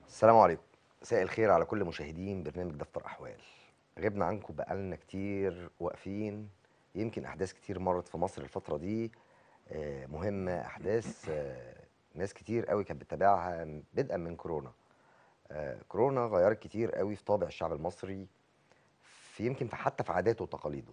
السلام عليكم مساء الخير على كل مشاهدين برنامج دفتر احوال غبنا عنكم بقالنا كتير واقفين يمكن احداث كتير مرت في مصر الفتره دي آه، مهمه احداث آه، ناس كتير قوي كانت بتتابعها بدءا من كورونا آه، كورونا غيرت كتير قوي في طابع الشعب المصري في يمكن في حتى في عاداته وتقاليده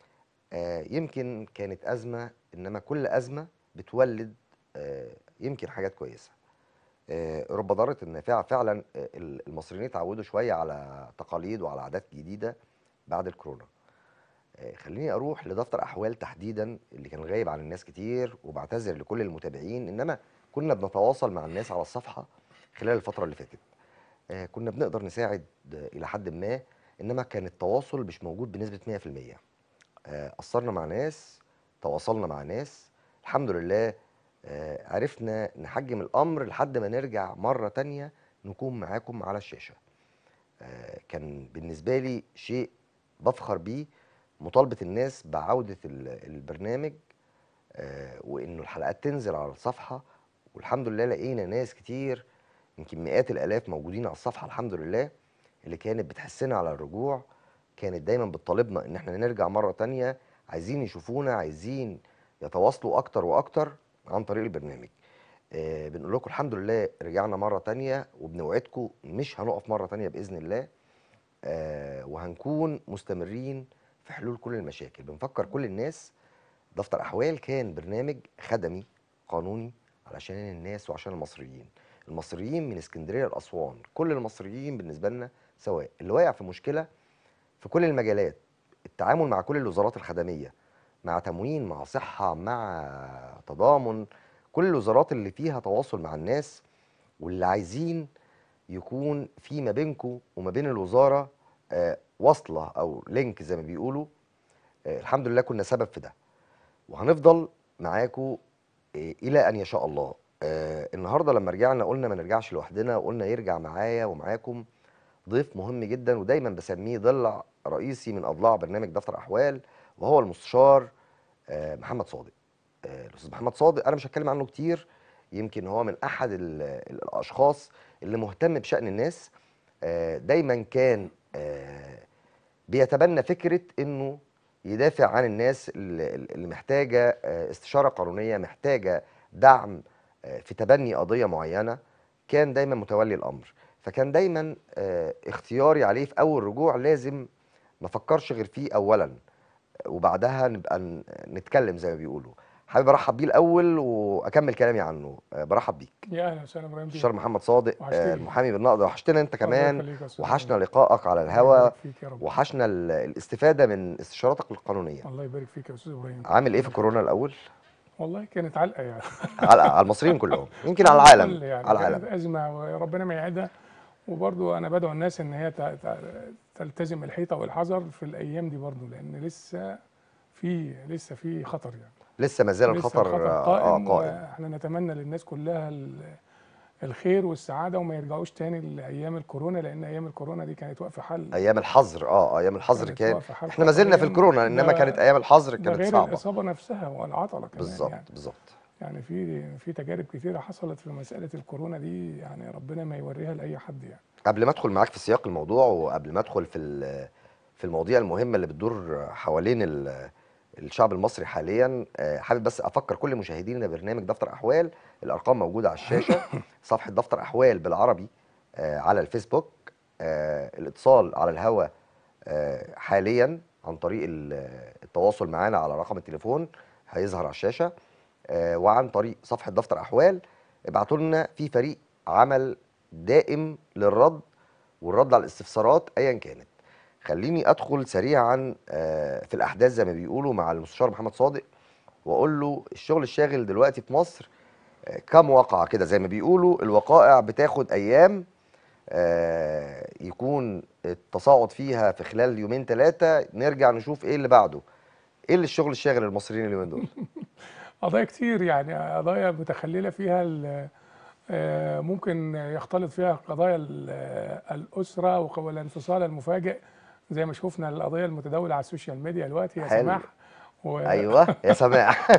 آه، يمكن كانت ازمه انما كل ازمه بتولد آه، يمكن حاجات كويسه آه، رب ضارة النافعة فعلا آه، المصريين اتعودوا شوية على تقاليد وعلى عادات جديدة بعد الكورونا آه، خليني أروح لدفتر أحوال تحديدا اللي كان غايب عن الناس كتير وبعتذر لكل المتابعين إنما كنا بنتواصل مع الناس على الصفحة خلال الفترة اللي فاتت آه، كنا بنقدر نساعد آه، إلى حد ما إنما كان التواصل مش موجود بنسبة 100% آه، قصرنا مع ناس تواصلنا مع ناس الحمد لله آه، عرفنا نحجم الأمر لحد ما نرجع مرة تانية نكون معاكم على الشاشة آه، كان بالنسبة لي شيء بفخر بيه مطالبة الناس بعودة ال- البرنامج آه، وإنه الحلقات تنزل على الصفحة والحمد لله لقينا ناس كتير يمكن مئات الآلاف موجودين على الصفحة الحمد لله اللي كانت بتحسنا على الرجوع كانت دايما بتطالبنا إن احنا نرجع مرة تانية عايزين يشوفونا عايزين يتواصلوا أكتر وأكتر عن طريق البرنامج آه بنقول لكم الحمد لله رجعنا مرة تانية وبنوعدكم مش هنقف مرة تانية بإذن الله آه وهنكون مستمرين في حلول كل المشاكل بنفكر كل الناس دفتر أحوال كان برنامج خدمي قانوني علشان الناس وعشان المصريين المصريين من اسكندرية لأسوان كل المصريين بالنسبة لنا سواء اللي واقع في مشكلة في كل المجالات التعامل مع كل الوزارات الخدمية مع تموين مع صحة مع تضامن كل الوزارات اللي فيها تواصل مع الناس واللي عايزين يكون في ما بينكم وما بين الوزارة آه، وصلة أو لينك زي ما بيقولوا آه، الحمد لله كنا سبب في ده وهنفضل معاكم آه، إلى أن يشاء الله آه، النهاردة لما رجعنا قلنا ما نرجعش لوحدنا وقلنا يرجع معايا ومعاكم ضيف مهم جدا ودايما بسميه ضلع رئيسي من أضلاع برنامج دفتر أحوال وهو المستشار آه، محمد صادق آه، الاستاذ محمد صادق انا مش هتكلم عنه كتير يمكن هو من احد ال- ال- الاشخاص اللي مهتم بشان الناس آه، دايما كان آه، بيتبنى فكره انه يدافع عن الناس اللي اللي محتاجه آه، استشاره قانونيه محتاجه دعم آه، في تبني قضيه معينه كان دايما متولي الامر فكان دايما آه، اختياري عليه في اول رجوع لازم ما افكرش غير فيه اولا وبعدها نبقى ن- نتكلم زي ما بيقولوا حابب ارحب بيه الاول واكمل كلامي عنه أه، برحب بيك يا اهلا وسهلا ابراهيم بيه الشر محمد صادق أه، وحشتني. المحامي بالنقد وحشتنا انت الله كمان يخليك يا أستاذ وحشنا إبراهيم. لقائك على الله الهوا يبارك فيك يا رب وحشنا ال- الاستفاده من استشاراتك القانونيه الله يبارك فيك يا استاذ ابراهيم عامل ايه في كورونا الاول والله كانت علقه يعني على على المصريين كلهم يمكن على العالم كل يعني على كانت العالم ازمه وربنا ما يعيدها وبرضو انا بدعو الناس ان هي ت- ت- تلتزم الحيطه والحذر في الايام دي برضو لان لسه في لسه في خطر يعني لسه ما زال لسه الخطر اه قائم قائم واحنا نتمنى للناس كلها ال- الخير والسعاده وما يرجعوش تاني لايام الكورونا لان ايام الكورونا دي كانت واقفه حل ايام الحظر اه ايام الحظر كانت كان واقفة حل احنا ما زلنا في أيام- الكورونا انما ده- كانت ايام الحظر ده كانت غير صعبه الاصابه نفسها والعطله كمان بالظبط يعني بالظبط يعني في في تجارب كتيره حصلت في مساله الكورونا دي يعني ربنا ما يوريها لاي حد يعني قبل ما ادخل معاك في سياق الموضوع وقبل ما ادخل في ال- في المواضيع المهمه اللي بتدور حوالين ال- الشعب المصري حاليا آه، حابب بس افكر كل مشاهدينا برنامج دفتر احوال الارقام موجوده على الشاشه صفحه دفتر احوال بالعربي آه، على الفيسبوك آه، الاتصال على الهواء آه، حاليا عن طريق ال- التواصل معنا على رقم التليفون هيظهر على الشاشه آه، وعن طريق صفحه دفتر احوال ابعتوا لنا في فريق عمل دائم للرد والرد على الاستفسارات ايا كانت خليني ادخل سريعا آه، في الاحداث زي ما بيقولوا مع المستشار محمد صادق واقول له الشغل الشاغل دلوقتي في مصر آه، كم واقعه كده زي ما بيقولوا الوقائع بتاخد ايام آه، يكون التصاعد فيها في خلال يومين ثلاثه نرجع نشوف ايه اللي بعده ايه اللي الشغل الشاغل المصريين اليومين دول قضايا كتير يعني قضايا متخلله فيها ال- آه، ممكن يختلط فيها قضايا ال- آه، الاسره وق- والانفصال المفاجئ زي ما شفنا القضيه المتداوله على السوشيال ميديا دلوقتي يا حلو. سماح و... ايوه يا سماح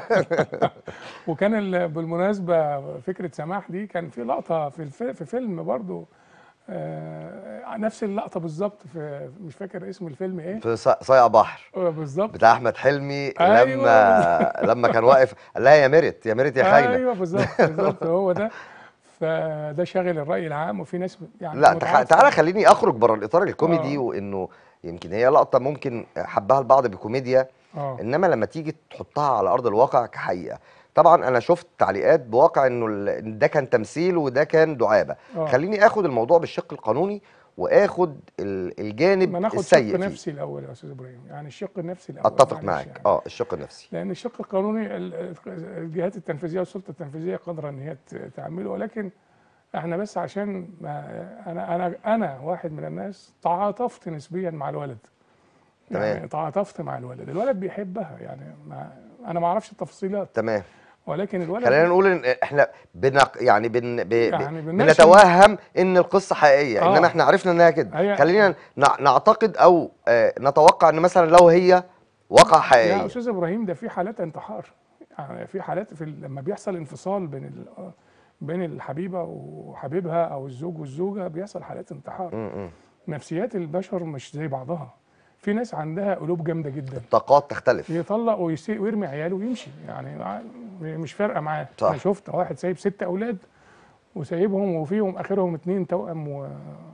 وكان ال- بالمناسبه فكره سماح دي كان في لقطه في الف... في فيلم برضو آه نفس اللقطه بالظبط في مش فاكر اسم الفيلم ايه في ص- صايع بحر آه، بالظبط بتاع احمد حلمي أيوة. لما لما كان واقف قال لها يا مرت يا مرت يا خاينه ايوه بالظبط بالظبط هو ده فده شاغل الراي العام وفي ناس يعني لا تخ... متعاطفة. تعالى خليني اخرج بره الاطار الكوميدي آه. وانه يمكن هي لقطه ممكن حبها البعض بكوميديا اه انما لما تيجي تحطها على ارض الواقع كحقيقه طبعا انا شفت تعليقات بواقع انه ال- ده كان تمثيل وده كان دعابه آه. خليني اخد الموضوع بالشق القانوني واخد ال- الجانب ما ناخد السيء شق فيه نفسي الاول يا استاذ ابراهيم يعني الشق النفسي الاول اتفق معلش معاك يعني. اه الشق النفسي لان الشق القانوني ال- الجهات التنفيذيه والسلطه التنفيذيه قادره ان هي ت- تعمله ولكن احنا بس عشان ما انا انا انا واحد من الناس تعاطفت نسبيا مع الولد تمام. يعني تعاطفت مع الولد الولد بيحبها يعني ما انا ما اعرفش التفصيلات تمام ولكن الولد خلينا نقول ان احنا بنق يعني بن ب... يعني ب... بنناقش- بنتوهم ان القصه حقيقيه آه. انما احنا عرفنا انها كده هي- خلينا نع... نعتقد او آه نتوقع ان مثلا لو هي واقع يا حقيقيه استاذ ابراهيم ده في حالات انتحار يعني في حالات في ال- لما بيحصل انفصال بين ال... بين الحبيبه وحبيبها او الزوج والزوجه بيحصل حالات انتحار م- م. نفسيات البشر مش زي بعضها في ناس عندها قلوب جامده جدا الطاقات تختلف يطلق ويسي ويرمي عياله ويمشي يعني ع- مش فارقه معاه صح. انا شفت واحد سايب ست اولاد وسايبهم وفيهم اخرهم اتنين توأم و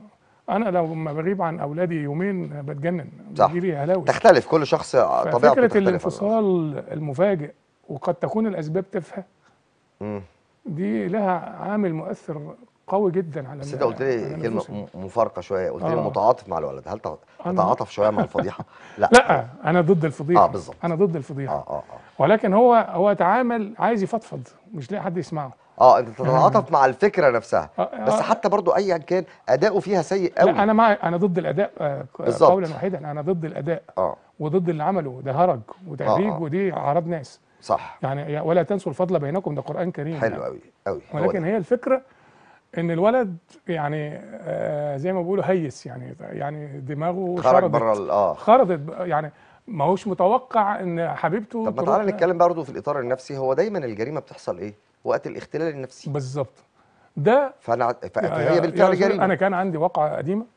انا لو ما بغيب عن اولادي يومين بتجنن صح. بيجي لي هلاوس تختلف كل شخص طبيعته ففكره تختلف الانفصال المفاجئ وقد تكون الاسباب تافهه مم. دي لها عامل مؤثر قوي جدا على بس ال- انت قلت على لي كلمه نفوسهم. م- مفارقه شويه قلت لي آه. متعاطف مع الولد هل تع- أنا- تتعاطف شويه مع الفضيحه لا لا انا ضد الفضيحه آه، بالظبط. انا ضد الفضيحه اه اه اه ولكن هو هو تعامل عايز يفضفض مش لاقي حد يسمعه اه انت تتعاطف مع الفكره نفسها آه، بس آه. حتى برضو ايا كان اداؤه فيها سيء قوي لا انا مع انا ضد الاداء آه، بالظبط. قولا واحدا انا ضد الاداء اه وضد اللي عمله ده هرج وتهريج آه، آه. ودي اعراض ناس صح يعني ولا تنسوا الفضل بينكم ده قران كريم حلو يعني. قوي قوي هو ولكن ده. هي الفكره ان الولد يعني آه زي ما بيقولوا هيس يعني يعني دماغه خرج شردت. بره ال- اه خرجت بقى، يعني ما هوش متوقع ان حبيبته طب ما تروح- تعالى نتكلم برضو في الاطار النفسي هو دايما الجريمه بتحصل ايه وقت الاختلال النفسي بالظبط ده فانا ع- ف- يا- فهي يا بالفعل أستاذ، جريمه انا كان عندي واقعه قديمه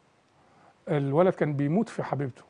الولد كان بيموت في حبيبته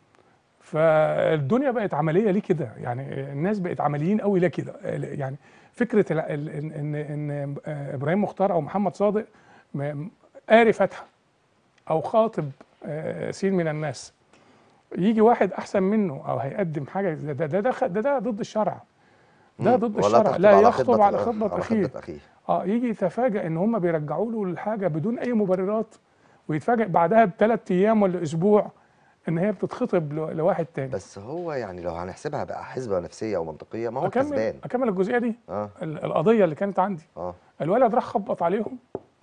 فالدنيا بقت عمليه ليه كده يعني الناس بقت عمليين قوي ليه كده يعني فكره ال- ال- ان ان ان ابراهيم مختار او محمد صادق م- قاري فاتحه او خاطب آه، سين من الناس يجي واحد احسن منه او هيقدم حاجه ده ده ده, ده, ده, ده ضد الشرع ده مم. ضد ولا الشرع تخطب لا على يخطب على خطبة- خطبه على اخيه خطبه اخيه اه يجي يتفاجئ ان هم بيرجعوا له الحاجه بدون اي مبررات ويتفاجئ بعدها بثلاث ايام ولا اسبوع ان هي بتتخطب ل- لواحد تاني بس هو يعني لو هنحسبها بقى حسبه نفسيه ومنطقيه ما هو اكمل كسبان اكمل الجزئيه دي اه ال- القضيه اللي كانت عندي اه الولد راح خبط عليهم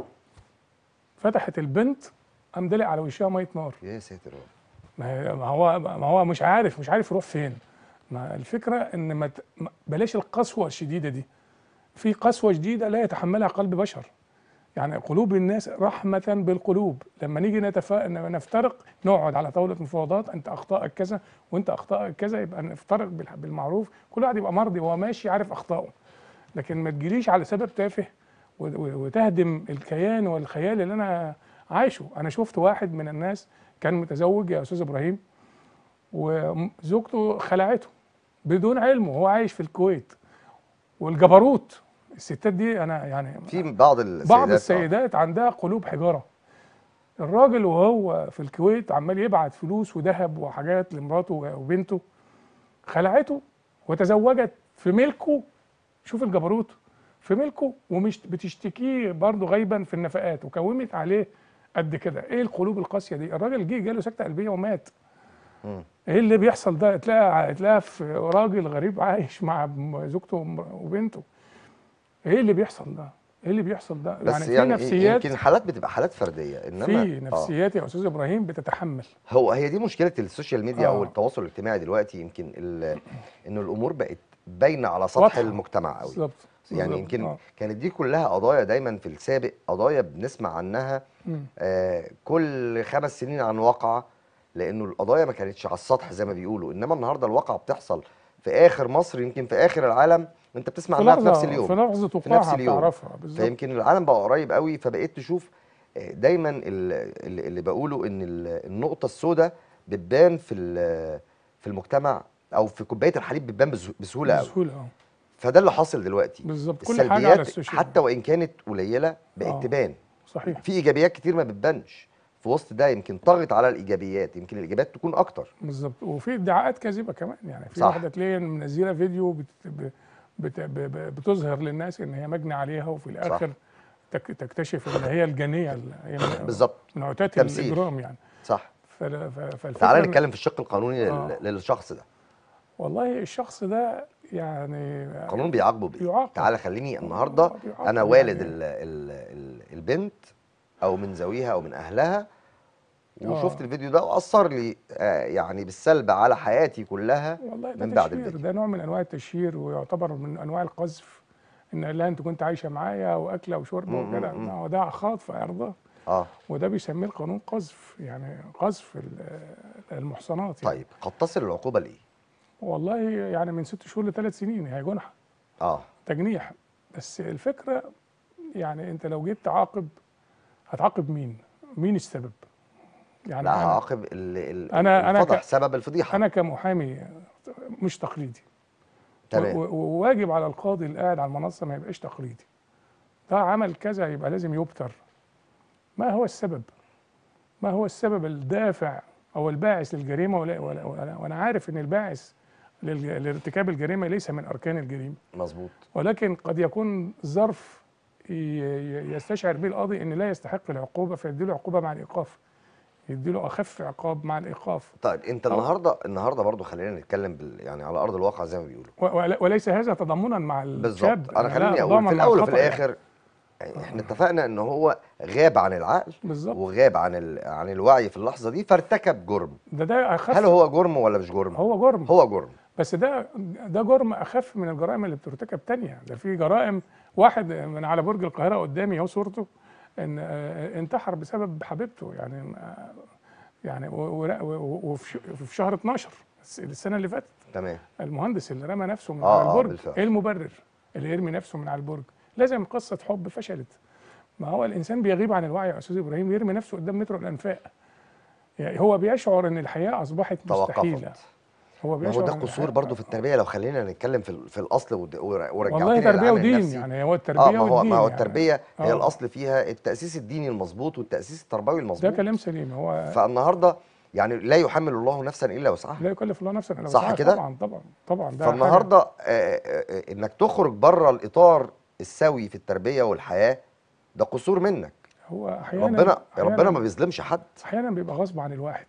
فتحت البنت قام دلق على وشها ميه نار يا ساتر يا رب. ما هي- ما هو ما هو مش عارف مش عارف يروح فين ما الفكره ان ما ت- ما- بلاش القسوه الشديده دي في قسوه شديده لا يتحملها قلب بشر يعني قلوب الناس رحمه بالقلوب لما نيجي نتفا... نفترق نقعد على طاوله مفاوضات انت اخطائك كذا وانت اخطائك كذا يبقى نفترق بالح- بالمعروف كل واحد يبقى مرضي وهو ماشي عارف اخطائه لكن ما تجيليش على سبب تافه و- و- وتهدم الكيان والخيال اللي انا عايشه انا شفت واحد من الناس كان متزوج يا استاذ ابراهيم وزوجته خلعته بدون علمه هو عايش في الكويت والجبروت الستات دي انا يعني في بعض السيدات بعض آه. السيدات عندها قلوب حجاره الراجل وهو في الكويت عمال يبعت فلوس وذهب وحاجات لمراته وبنته خلعته وتزوجت في ملكه شوف الجبروت في ملكه ومش بتشتكيه برضه غيبا في النفقات وكومت عليه قد كده ايه القلوب القاسيه دي الراجل جه جاله سكته قلبيه ومات مم. ايه اللي بيحصل ده تلاقي تلاقي في راجل غريب عايش مع م- زوجته وم- وبنته ايه اللي بيحصل ده ايه اللي بيحصل ده بس يعني في يعني نفسيات يمكن حالات بتبقى حالات فرديه انما في آه. نفسيات يا استاذ ابراهيم بتتحمل هو هي دي مشكله السوشيال ميديا او آه. التواصل الاجتماعي دلوقتي يمكن ال- انه الامور بقت باينه على سطح واضحة. المجتمع قوي بالظبط يعني بالظبط. يمكن آه. كانت دي كلها قضايا دايما في السابق قضايا بنسمع عنها مم. آه كل خمس سنين عن واقعه لانه القضايا ما كانتش على السطح زي ما بيقولوا انما النهارده الواقعه بتحصل في اخر مصر يمكن في اخر العالم انت بتسمع في عنها في نفس لحظه اليوم في لحظه في نفس وقوعها اليوم بتعرفها بالظبط فيمكن العالم بقى قريب قوي فبقيت تشوف آه، دايما ال- اللي اللي بقوله ان ال- النقطه السوداء بتبان في ال- في المجتمع او في كوبايه الحليب بتبان بسه- بسهوله قوي بسهوله اه فده اللي حاصل دلوقتي بالظبط كل حاجه على السلبيات السوشيال حتى وان كانت قليله بقت آه. تبان صحيح في ايجابيات كتير ما بتبانش في وسط ده يمكن طغت على الايجابيات يمكن الايجابيات تكون اكتر بالظبط وفي ادعاءات كاذبه كمان يعني في صح. واحده تلاقي منزله فيديو بت... ب- بت... ب... ب... بتظهر للناس ان هي مجني عليها وفي الاخر تك... تكتشف ان هي الجنيه اللي هي من... بالظبط من عتاة تمثيل. الاجرام يعني صح ف... ف... فالفكره تعالى إن- نتكلم في الشق القانوني لل- آه. للشخص ده والله الشخص ده يعني القانون بيعاقبه بايه بيعاقب. تعالى خليني النهارده آه، بيعاقب انا والد يعني. ال ال ال البنت او من ذويها او من اهلها وشفت آه. الفيديو ده واثر لي آه، يعني بالسلب على حياتي كلها والله ده من بعد تشهير الفيديو ده نوع من انواع التشهير ويعتبر من انواع القذف ان لا انت كنت عايشه معايا واكله وشرب مم، وكده مم، مم. ما هو ده خاض في عرضها اه وده بيسميه القانون قذف يعني قذف ال- المحصنات يعني طيب قد تصل العقوبه لايه والله يعني من ست شهور لثلاث سنين هي جنحه اه تجنيح بس الفكره يعني انت لو جيت تعاقب هتعاقب مين؟ مين السبب؟ يعني لا أنا- هعاقب ال- ال- أنا- أنا الفضح ك- سبب الفضيحه انا كمحامي مش تقليدي تمام و- و- وواجب على القاضي اللي قاعد على المنصه ما يبقاش تقليدي ده عمل كذا يبقى لازم يبتر ما هو السبب ما هو السبب الدافع او الباعث للجريمه ولا ولا ولا وانا عارف ان الباعث للج- لارتكاب الجريمه ليس من اركان الجريمه مظبوط ولكن قد يكون ظرف ي- ي- يستشعر به القاضي ان لا يستحق العقوبه فيديله عقوبه مع الايقاف يديله اخف عقاب مع الايقاف طيب انت أو- النهارده النهارده برضو خلينا نتكلم بال يعني على ارض الواقع زي ما بيقولوا و- ول- وليس هذا تضامنا مع الشاب بالظبط انا لا خليني اقول أتضامن في مع الاول وفي الخطأ يعني. الاخر يعني احنا اتفقنا ان هو غاب عن العقل بالظبط وغاب عن ال... عن الوعي في اللحظه دي فارتكب جرم ده ده اخف هل هو جرم ولا مش جرم هو جرم هو جرم بس ده ده جرم اخف من الجرائم اللي بترتكب تانية ده في جرائم واحد من على برج القاهره قدامي اهو صورته ان آه، انتحر بسبب حبيبته يعني آه، يعني و- و- و- وفي ش- وفي شهر 12 الس- السنه اللي فاتت تمام المهندس اللي رمى نفسه من آه، على آه، البرج بالفعل. ايه المبرر اللي يرمي نفسه من على البرج لازم قصه حب فشلت ما هو الانسان بيغيب عن الوعي يا استاذ ابراهيم يرمي نفسه قدام مترو الانفاق يعني هو بيشعر ان الحياه اصبحت مستحيله توقفت هو ما هو بيشعر ده إن قصور الحياة- برضو في التربيه لو خلينا نتكلم في, ال- في الاصل ود- ور- ورجعتني والله تربيه للعامل ودين النفسي. يعني هو التربيه اه ما هو والدين ما هو يعني. التربيه هي آه. الاصل فيها التاسيس الديني المظبوط والتاسيس التربوي ده المظبوط كلام سليم هو فالنهارده يعني لا يحمل الله نفسا الا وسعها لا يكلف الله نفسا الا صح وسعها كده؟ طبعا طبعا طبعا ده فالنهارده آه، آه، آه، انك تخرج بره الاطار السوي في التربيه والحياه ده قصور منك حاجة هو احيانا ربنا ربنا أحياناً- ما بيظلمش حد احيانا بيبقى غصب عن الواحد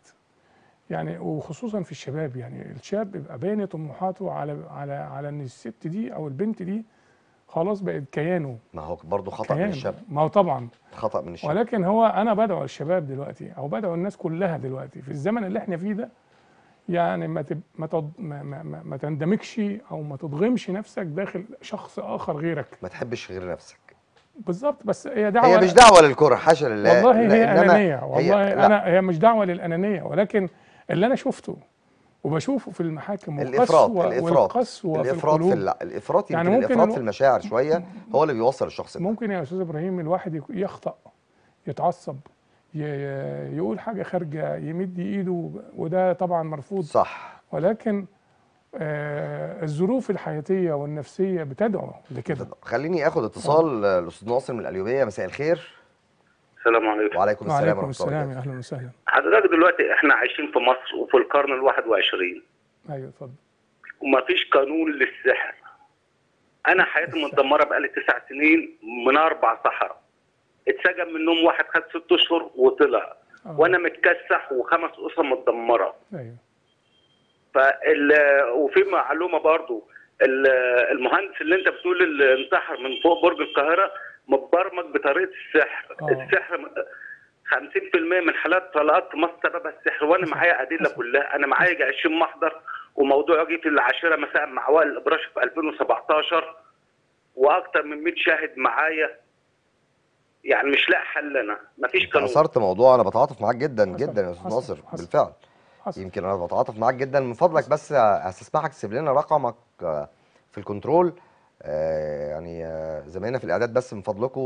يعني وخصوصا في الشباب يعني الشاب بيبقى باين طموحاته على على على ان الست دي او البنت دي خلاص بقت كيانه ما هو برضه خطا من كيان الشاب ما هو طبعا خطا من الشاب ولكن هو انا بدعو الشباب دلوقتي او بدعو الناس كلها دلوقتي في الزمن اللي احنا فيه ده يعني ما تب... ما, تض... ما, ما, ما, ما تندمجش او ما تضغمش نفسك داخل شخص اخر غيرك ما تحبش غير نفسك بالظبط بس هي دعوه هي مش دعوه للكره حاشا لله والله لا، هي إنما انانيه والله لا، انا هي مش دعوه للانانيه ولكن اللي انا شفته وبشوفه في المحاكم الافراط والقسوة- الافراط والقسوة في الافراط في القلوب الع- الافراط يعني يمكن ممكن الافراط الو- في المشاعر شويه هو اللي بيوصل الشخص ده ممكن يا استاذ ابراهيم الواحد يك- يخطأ يتعصب ي- ي- يقول حاجه خارجه يمد ايده وده طبعا مرفوض صح ولكن آه الظروف الحياتيه والنفسيه بتدعو لكده خليني اخد اتصال آه، الاستاذ ناصر من القليوبيه مساء الخير السلام عليكم وعليكم السلام وعليكم ورحمه الله السلام وبركاته يا اهلا وسهلا حضرتك دلوقتي احنا عايشين في مصر وفي القرن الواحد وعشرين ايوه اتفضل وما فيش قانون للسحر انا حياتي متدمره بقالي تسع سنين من اربع سحرة اتسجن منهم واحد خد ست اشهر وطلع آه. وانا متكسح وخمس اسر متدمره ايوه فال وفي معلومه برضو ال- المهندس اللي انت بتقول اللي انتحر من فوق برج القاهره متبرمج بطريقه السحر آه. السحر م- 50% من حالات طلاقات في مصر سببها السحر وانا حصل. معايا ادله حصل. كلها انا معايا يجي 20 محضر وموضوع جه في العاشره مساء مع وائل الابراشي في 2017 واكتر من 100 شاهد معايا يعني مش لاقي حل انا مفيش قانون اثرت موضوع انا بتعاطف معاك جدا حصل، جدا يا استاذ حصل، ناصر حصل. بالفعل حصل يمكن انا بتعاطف معاك جدا من فضلك بس هستسمحك تسيب لنا رقمك آه، في الكنترول آه، يعني آه، زمايلنا في الاعداد بس من فضلكم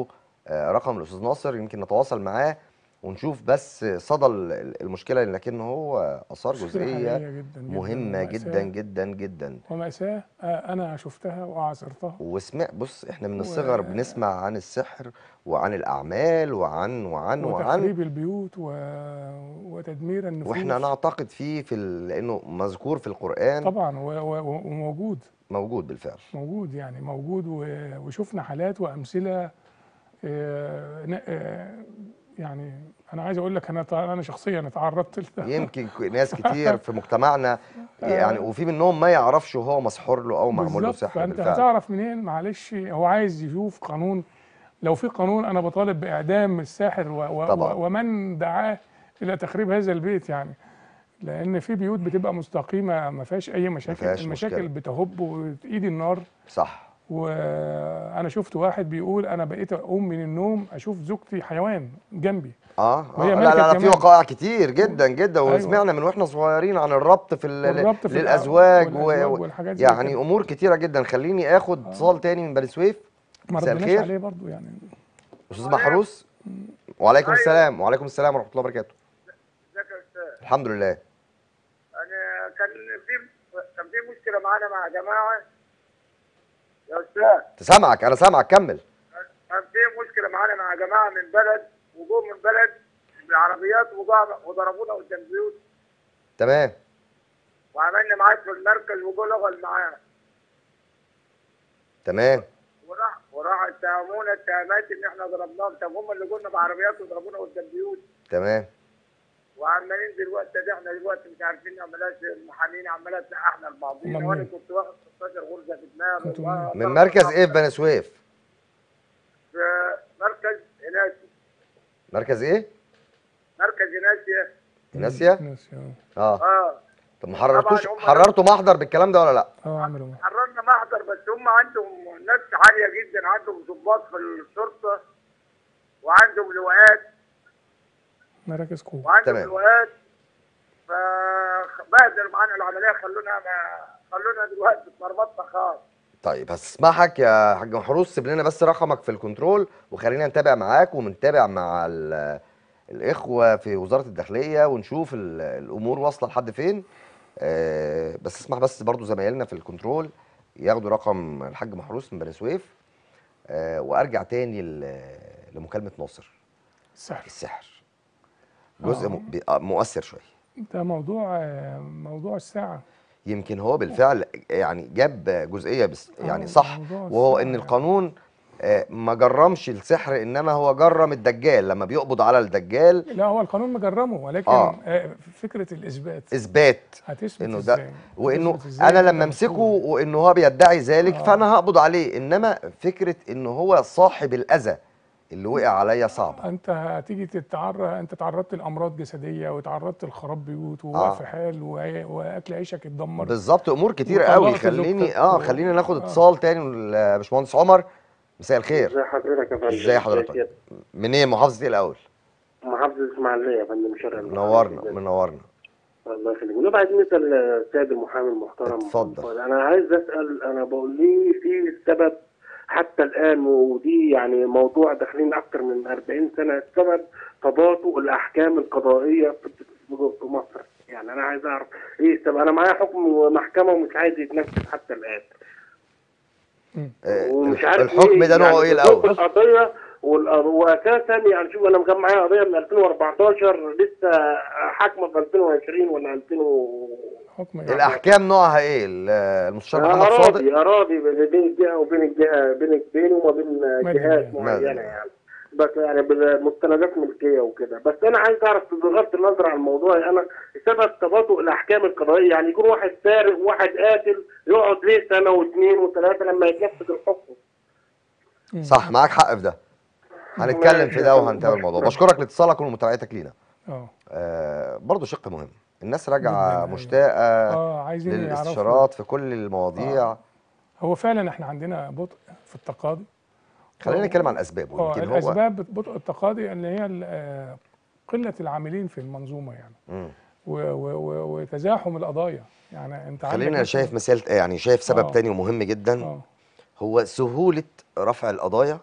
آه، رقم الاستاذ ناصر يمكن نتواصل معاه ونشوف بس صدى ال- المشكله لكن هو اثار مشكلة جزئيه حقيقية جدا جدا مهمه ومأساة- جدا جدا جدا ومأساة آه، أنا شفتها وعاصرتها وسمع بص احنا من و- الصغر بنسمع عن السحر وعن الاعمال وعن وعن وعن وتخريب البيوت و... وتدمير النفوس واحنا نعتقد فيه في ال... لانه مذكور في القران طبعا و... و... وموجود موجود بالفعل موجود يعني موجود و... وشفنا حالات وأمثلة آه، ن- آه، يعني أنا عايز أقول لك أنا تع- أنا شخصيا اتعرضت لده يمكن ك- ناس كتير في مجتمعنا يعني وفي منهم ما يعرفش هو مسحور له او معمول له بالظبط سحر فانت بالفعل هتعرف منين معلش هو عايز يشوف قانون لو في قانون انا بطالب باعدام الساحر و و طبعاً. و ومن دعاه الى تخريب هذا البيت يعني لان في بيوت بتبقى مستقيمه ما فيهاش اي مشاكل فيهاش المشاكل مشكلة. بتهب وتقيد النار صح وانا شفت واحد بيقول انا بقيت اقوم من النوم اشوف زوجتي حيوان جنبي اه, آه وهي لا ملكة لا لا في كمان. وقائع كتير جدا جدا أيوة. وسمعنا من واحنا صغيرين عن الربط في, ال- والربط في الأ- للازواج و... والأزواج و... والحاجات زي يعني كده. امور كتيره جدا خليني اخد اتصال تاني من بني سويف ما مساء ردناش الخير. عليه برضو يعني استاذ محروس وعليكم أيوة. السلام وعليكم السلام ورحمه الله وبركاته ازيك يا استاذ الحمد لله انا كان في كان في مشكله معانا مع جماعه يا استاذ تسامعك انا سامعك كمل كان في مشكله معانا مع جماعه من بلد وجوه من بلد بالعربيات وجا- وضربونا قدام بيوت تمام وعملنا معاه في المركز وجو لغى معاه تمام وراح وراح اتهمونا اتهامات ان احنا ضربناهم طب هم اللي قلنا بعربيات وضربونا قدام بيوت تمام وعمالين دلوقتي ده احنا دلوقتي مش عارفين نعملها المحامين عماله تلقحنا لبعضينا هم وانا منين؟ كنت واخد 16 غرزه في دماغي كنتوا و- من مركز ايه في بني سويف في مركز اناسي مركز ايه مركز اناسي ناسيه ناس اه اه طب ما حررتوش طبعاً هم- حررتوا محضر بالكلام ده ولا لا اه عملوا إيه؟ حررنا محضر بس هم عندهم ناس عاليه جدا عندهم ضباط في الشرطه وعندهم لواءات مراكز قوه وعندهم تمام. لواءات فبهدلوا معانا العمليه خلونا ما خلونا دلوقتي في مربطنا خالص طيب هسمحك يا حاج محروس سيب لنا بس رقمك في الكنترول وخلينا نتابع معاك ونتابع مع ال- الاخوه في وزاره الداخليه ونشوف ال- الامور واصله لحد فين آه، بس اسمح بس برضو زمايلنا في الكنترول ياخدوا رقم الحاج محروس من بني سويف آه، وارجع تاني ل- لمكالمه ناصر السحر السحر جزء آه. م- بي- آه، مؤثر شويه ده موضوع آه، موضوع الساعه يمكن هو بالفعل يعني جاب جزئيه بس يعني آه، صح موضوع وهو السحر ان يعني. القانون آه، ما جرمش السحر انما هو جرم الدجال لما بيقبض على الدجال لا هو القانون مجرمه ولكن آه. آه. فكره الاثبات اثبات هتثبت انه ده ازاي وانه هتثبت إزاي انا إنت لما امسكه مسؤول؟ وانه هو بيدعي ذلك آه. فانا هقبض عليه انما فكره انه هو صاحب الاذى اللي وقع عليا صعبه انت هتيجي تتعرض انت تعرضت لامراض جسديه وتعرضت لخراب بيوت ووقف آه. حال و- واكل عيشك اتدمر بالظبط امور كتير وطلقت قوي زوجتك خليني اه و- خلينا ناخد آه. اتصال تاني لباشمهندس عمر مساء الخير ازي حضرتك يا فندم ازي حضرتك منين محافظه ايه الاول محافظة اسماعيلية يا فندم شرق منورنا منورنا الله يخليك ونبقى عايزين نسأل السيد المحامي المحترم اتفضل. انا عايز اسأل انا بقول ليه في السبب حتى الان ودي يعني موضوع داخلين اكتر من 40 سنة السبب تباطؤ الاحكام القضائية في في مصر يعني انا عايز اعرف ايه السبب انا معايا حكم محكمة ومش عايز يتنفذ حتى الان آه، ومش عارف الحكم إيه ده نوعه يعني ايه بالظبط الاول القضيه والأ- واساسا يعني شوف انا كان معايا قضيه من 2014 لسه حاكمه في 2020 ولا 2000 و... حكم يعني الاحكام نوعها ايه ال- المستشار محمد صادق اراضي اراضي بين الجهه وبين الجهه بين بيني وما بين مدني. جهات مدني. معينه يعني بس يعني بالمستندات ملكيه وكده بس انا عايز اعرف بغض النظر عن الموضوع انا سبب تباطؤ الاحكام القضائيه يعني يكون واحد سارق وواحد قاتل يقعد ليه سنه واثنين وثلاثه لما يتنفذ الحكم صح معاك حق في ده هنتكلم في ده وهنتابع الموضوع بشكرك لاتصالك ومتابعتك لينا اه آه برضه شق مهم الناس جداً، راجعه أيوة. مشتاقه اه عايزين يعرفوا للاستشارات في كل المواضيع هو فعلا احنا عندنا بطء في التقاضي خلينا نتكلم عن اسبابه اه يمكن هو الاسباب بطء التقاضي اللي هي ال- آه، قله العاملين في المنظومه يعني مم. و- و- و- وتزاحم القضايا يعني انت عندك خلينا مثلاً- شايف مثال يعني شايف سبب آه. تاني ومهم جدا اه هو سهوله رفع القضايا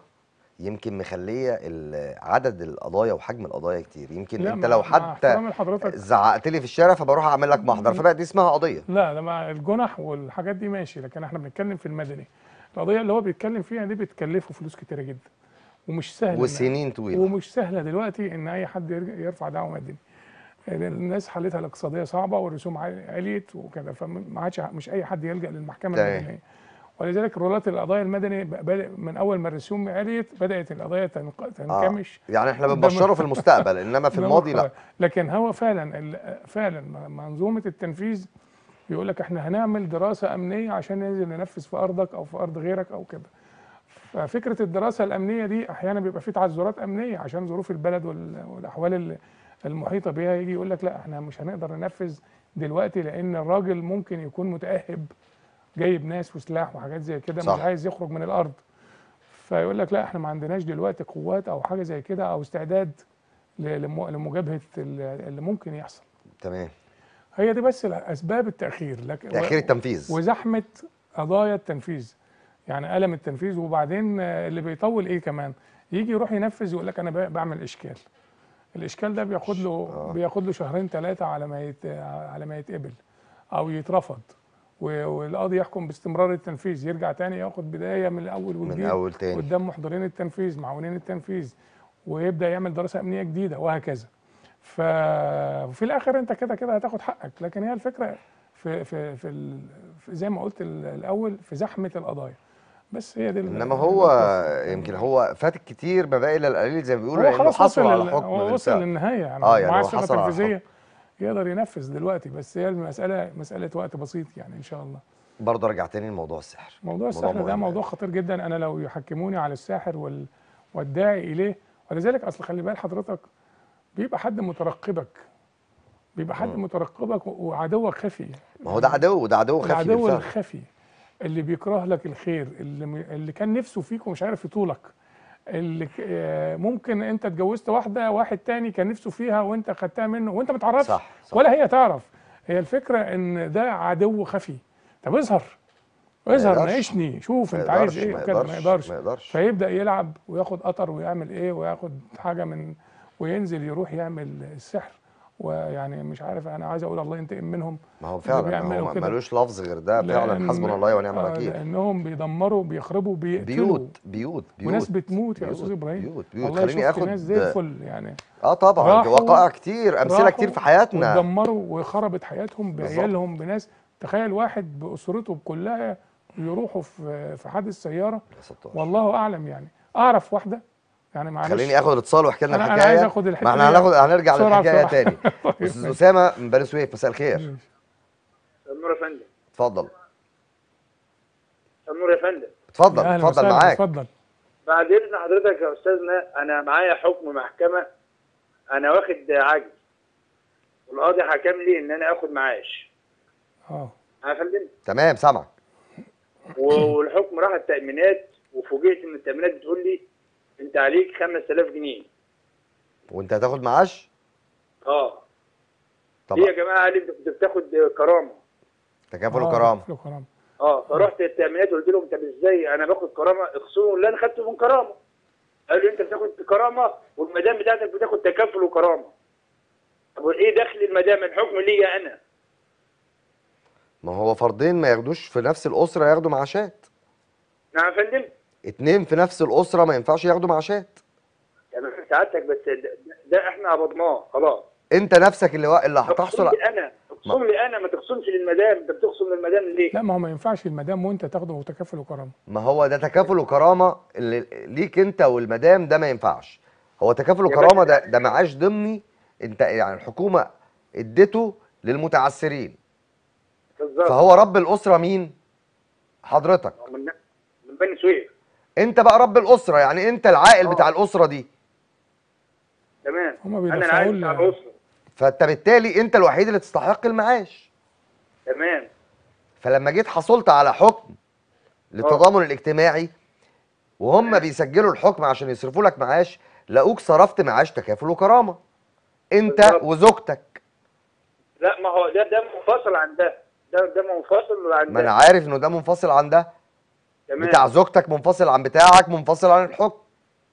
يمكن مخليه ال- عدد القضايا وحجم القضايا كتير يمكن لا انت مع- لو مع حتى احترامي لحضرتك زعقت لي في الشارع فبروح اعمل لك محضر فبقى دي اسمها قضيه لا ده مع الجنح والحاجات دي ماشي لكن احنا بنتكلم في المدني القضيه اللي هو بيتكلم فيها دي بتكلفه فلوس كتيره جدا ومش سهل إن- وسنين طويله ومش سهله دلوقتي ان اي حد يرج- يرفع دعوه مدني الناس حالتها الاقتصاديه صعبه والرسوم عال- عليت وكده فما عادش مش اي حد يلجا للمحكمه تمام. المدنيه ولذلك رولات القضايا المدني ب- بدأ من اول ما الرسوم عليت بدات القضايا تنق- تنكمش يعني احنا قدام بنبشره في المستقبل انما في قدام الماضي لا القضايا. لكن هو فعلا ال- فعلا م- منظومه التنفيذ بيقول لك احنا هنعمل دراسه امنيه عشان ننزل ننفذ في ارضك او في ارض غيرك او كده ففكره الدراسه الامنيه دي احيانا بيبقى في تعذرات امنيه عشان ظروف البلد وال- والاحوال ال- المحيطه بها يجي يقول لك لا احنا مش هنقدر ننفذ دلوقتي لان الراجل ممكن يكون متاهب جايب ناس وسلاح وحاجات زي كده مش صح. عايز يخرج من الارض فيقول لك لا احنا ما عندناش دلوقتي قوات او حاجه زي كده او استعداد ل- لم- لمجابهه ال- اللي ممكن يحصل تمام هي دي بس اسباب التاخير لكن تاخير التنفيذ وزحمه قضايا التنفيذ يعني الم التنفيذ وبعدين آه، اللي بيطول ايه كمان يجي يروح ينفذ يقول لك انا ب- بعمل اشكال الاشكال ده بياخد له آه. بياخد له شهرين ثلاثه على ما يت... على ما يتقبل او يترفض و- والقاضي يحكم باستمرار التنفيذ يرجع تاني ياخد بدايه من الاول من وجديد اول تاني قدام محضرين التنفيذ معاونين التنفيذ ويبدا يعمل دراسه امنيه جديده وهكذا ففي الاخر انت كده كده هتاخد حقك لكن هي الفكره في في في, ال... في زي ما قلت ال- الاول في زحمه القضايا بس هي دي ال- انما هو القصة. يمكن هو فات كتير ما بقى الا القليل زي ما بيقولوا هو لانه خلاص حصل وصل على لل- حكم هو وصل بالفعل. للنهايه يعني آه، يعني معاه هو الصفه حصل على التنفيذيه يقدر ينفذ دلوقتي بس هي المساله مساله وقت بسيط يعني ان شاء الله برضه ارجع تاني لموضوع السحر موضوع السحر ده مهم موضوع يعني. خطير جدا انا لو يحكموني على الساحر وال... والداعي اليه ولذلك اصل خلي بال حضرتك بيبقى حد مترقبك بيبقى حد مم. مترقبك و- وعدوك خفي ما هو ده عدو ده عدو خفي العدو بالفعل الخفي اللي بيكره لك الخير اللي م... اللي كان نفسه فيك ومش عارف يطولك اللي ك- آه، ممكن انت اتجوزت واحده واحد تاني كان نفسه فيها وانت خدتها منه وانت ما تعرفش صح صح ولا هي تعرف هي الفكره ان ده عدو خفي طب اظهر اظهر يقدرش. ناقشني شوف ما انت عايز يقدرش ايه ما وكده ما يقدرش ما يقدرش فيبدا يلعب وياخد قطر ويعمل ايه وياخد حاجه من وينزل يروح يعمل السحر ويعني مش عارف انا عايز اقول الله ينتقم منهم ما هو اللي فعلا ما بيعملوا هو كده. ملوش لفظ غير ده فعلا لأن- حسبنا الله ونعم آه، الوكيل لانهم بيدمروا بيخربوا بيقتلوا بيوت بيوت بيوت وناس بتموت يا بيوت استاذ ابراهيم بيوت بيوت والله خليني شفت اخد ناس زي الفل يعني اه طبعا راحوا- وقائع كتير امثله راحوا كتير في حياتنا ودمروا وخربت حياتهم بالظبط. بعيالهم بناس تخيل واحد باسرته كلها يروحوا في في حادث سياره يا ستار. والله اعلم يعني اعرف واحده يعني معلش خليني اخد الاتصال واحكي لنا أنا- أنا الحكايه عايز آخد الحتة ما احنا دي هناخد هنرجع بسرعة للحكايه بسرعة. تاني طيب، استاذ ماشي. اسامه من بني سويف مساء الخير ماشي. النور يا فندم اتفضل النور يا فندم اتفضل أهلا اتفضل وسهلا، معاك اتفضل بعد اذن حضرتك يا استاذنا انا معايا حكم محكمه انا واخد عجز والقاضي حكم لي ان انا اخد معاش اه يا فندم تمام سامعك والحكم راح التامينات وفوجئت ان التامينات بتقول لي انت عليك 5000 جنيه وانت هتاخد معاش اه طب ليه يا جماعه قال لي انت كنت بتاخد كرامه تكافل آه، وكرامه تكافل وكرامه اه فرحت التامينات قلت لهم طب ازاي انا باخد كرامه اخصموا اللي انا خدته من كرامه قالوا لي انت بتاخد كرامه والمدام بتاعتك بتاخد تكافل وكرامه طب ايه دخل المدام الحكم ليا انا ما هو فردين ما ياخدوش في نفس الاسره ياخدوا معاشات نعم يا فندم اتنين في نفس الاسره ما ينفعش ياخدوا معاشات تمام سعادتك بس ده, ده احنا قبضناه خلاص انت نفسك اللي وا- اللي هتحصل تخصم لي انا تخصم لي انا ما تخصمش للمدام انت بتخصم للمدام ليه؟ لا ما هو ما ينفعش المدام وانت تاخده تكافل وكرامه ما هو ده تكافل وكرامه اللي ليك انت والمدام ده ما ينفعش هو تكافل يا وكرامه باشا. ده ده معاش ضمني انت يعني الحكومه اديته للمتعسرين بالظبط فهو رب الاسره مين حضرتك من من بني سويف انت بقى رب الاسره يعني انت العائل اه. بتاع الاسره دي تمام هما انا بيدفعوا العائل ل- بتاع الاسره فانت بالتالي انت الوحيد اللي تستحق المعاش تمام فلما جيت حصلت على حكم للتضامن الاجتماعي وهم بيسجلوا الحكم عشان يصرفوا لك معاش لقوك صرفت معاش تكافل وكرامه انت بالظبط. وزوجتك لا ما هو ده ده منفصل عن ده ده ده منفصل عن ما انا ده عارف انه ده منفصل عن ده تمام بتاع زوجتك منفصل عن بتاعك منفصل عن الحكم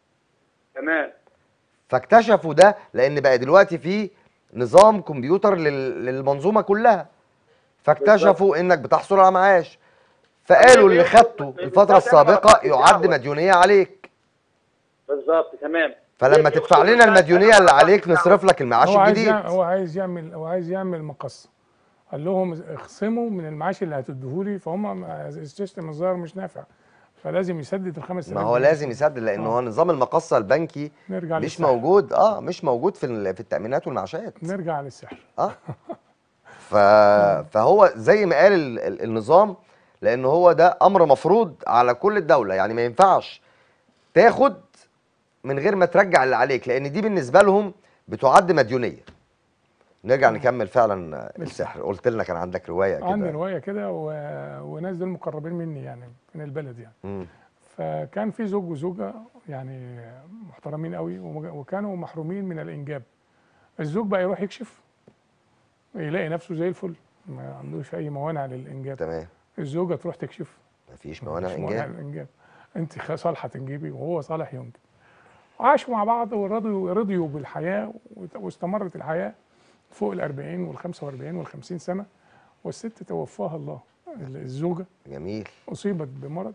تمام فاكتشفوا ده لان بقى دلوقتي في نظام كمبيوتر لل- للمنظومه كلها فاكتشفوا انك بتحصل على معاش فقالوا اللي خدته الفتره السابقه يعد مديونيه عليك بالظبط تمام فلما تدفع لنا المديونيه اللي عليك نصرف لك المعاش هو عايز الجديد يعمل هو عايز يعمل هو عايز يعمل مقص قال لهم اخصموا من المعاش اللي هتديهولي فهم السيستم الظاهر مش نافع فلازم يسدد ال 5000 ما هو جنيه. لازم يسدد لان آه. هو نظام المقصه البنكي نرجع مش للسحر. موجود اه مش موجود في ال- في التامينات والمعاشات نرجع للسحر اه ف... فهو زي ما قال ال- ال- النظام لان هو ده امر مفروض على كل الدوله يعني ما ينفعش تاخد من غير ما ترجع اللي عليك لان دي بالنسبه لهم بتعد مديونيه نرجع نكمل فعلا السحر قلت لنا كان عندك روايه عندي كده روايه كده و... وناس دول مقربين مني يعني من البلد يعني مم. فكان في زوج وزوجه يعني محترمين قوي ومج- وكانوا محرومين من الانجاب الزوج بقى يروح يكشف يلاقي نفسه زي الفل ما عندوش اي موانع للانجاب تمام الزوجه تروح تكشف مفيش موانع مفيش موانع انجاب للانجاب انت خ- صالحه تنجبي وهو صالح ينجب عاشوا مع بعض ورضيوا رضيوا بالحياه وت- واستمرت الحياه فوق ال 40 وال 45 وال 50 سنه والست توفاها الله الزوجه جميل اصيبت بمرض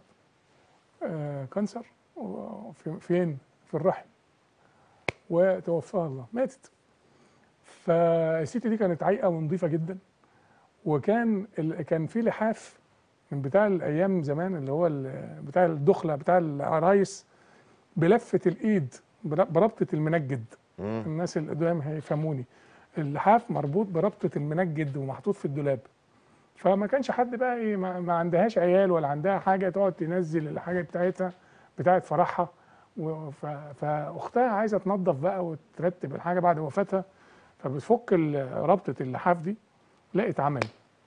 آه كانسر وفي- فين في الرحم وتوفاها الله ماتت فالست دي كانت عايقه ونظيفه جدا وكان ال... كان في لحاف من بتاع الايام زمان اللي هو ال... بتاع الدخله بتاع العرايس بلفه الايد بر- بربطه المنجد مم. الناس اللي قدام هيفهموني اللحاف مربوط بربطه المنجد ومحطوط في الدولاب فما كانش حد بقى ايه ما, ما عندهاش عيال ولا عندها حاجه تقعد تنزل الحاجه بتاعتها بتاعت فرحها و- ف- فاختها عايزه تنظف بقى وترتب الحاجه بعد وفاتها فبتفك ال- ربطه اللحاف دي لقت عمل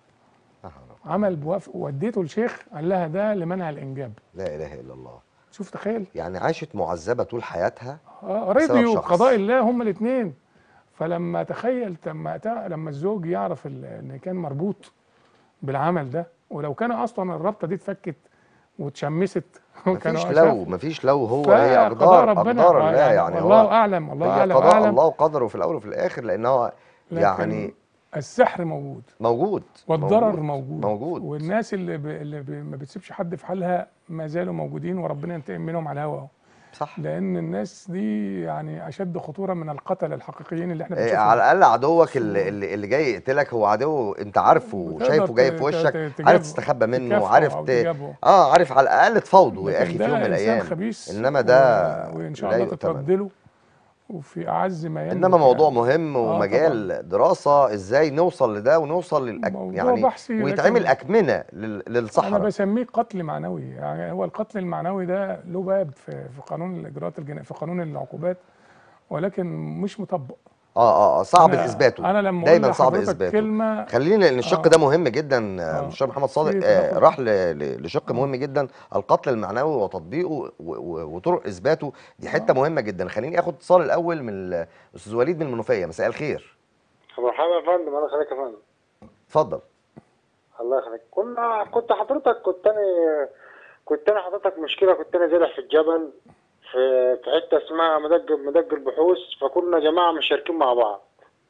آه، عمل بوافق وديته لشيخ قال لها ده لمنع الانجاب لا اله الا الله شوف تخيل يعني عاشت معذبه طول حياتها اه بسبب رضيوا شخص. بقضاء الله هما الاثنين فلما تخيل لما تع- لما الزوج يعرف ال- ان كان مربوط بالعمل ده ولو كان اصلا الرابطه دي اتفكت واتشمست مفيش كانوا لو شافوا. مفيش لو هو هي فقضاء اقدار ربنا اقدار آه الله يعني الله هو اعلم الله هي اعلم قضاء اعلم الله وقدره في الاول وفي الاخر لان هو لكن يعني السحر موجود موجود والضرر موجود, موجود والناس اللي, ب... اللي ب... ما بتسيبش حد في حالها ما زالوا موجودين وربنا ينتقم منهم على الهوا صح لان الناس دي يعني اشد خطوره من القتله الحقيقيين اللي احنا إيه بنشوفهم على الاقل عدوك اللي, اللي, اللي جاي يقتلك هو عدو انت عارفه وتقدر وشايفه جاي ت- في ت- وشك ت- عارف تجابه- تستخبى منه تكافئه عارف أو ت... تجابه. اه عارف على الاقل تفاوضه يا لكن اخي في ده يوم من إنسان الايام خبيث انما ده و... وان شاء لا الله يؤتمن. تترد له وفي اعز ما يملك انما موضوع يعني. مهم آه ومجال دراسه ازاي نوصل لده ونوصل للأك... موضوع يعني بحثي، ويتعمل لكن- اكمنه لل... انا للصحراء بسميه قتل معنوي يعني هو القتل المعنوي ده له باب في, في قانون الاجراءات الجنائيه في قانون العقوبات ولكن مش مطبق اه اه صعب أنا- اثباته انا لما دايما اقول صعب لحضرتك اثباته كلمه خلينا لان الشق آه. ده مهم جدا آه. المستشار محمد صادق في آه تدخل. راح ل- ل- لشق مهم جدا القتل المعنوي وتطبيقه و- و- وطرق اثباته دي حته مهمه جدا خليني اخد اتصال الاول من الاستاذ وليد من المنوفيه مساء الخير مرحبا يا فندم الله يخليك يا فندم اتفضل الله يخليك كنا كنت حضرتك كنت انا كنت انا حضرتك مشكله كنت انا زارع في الجبل في في حته اسمها مدق مدق البحوث فكنا جماعه مشاركين مع بعض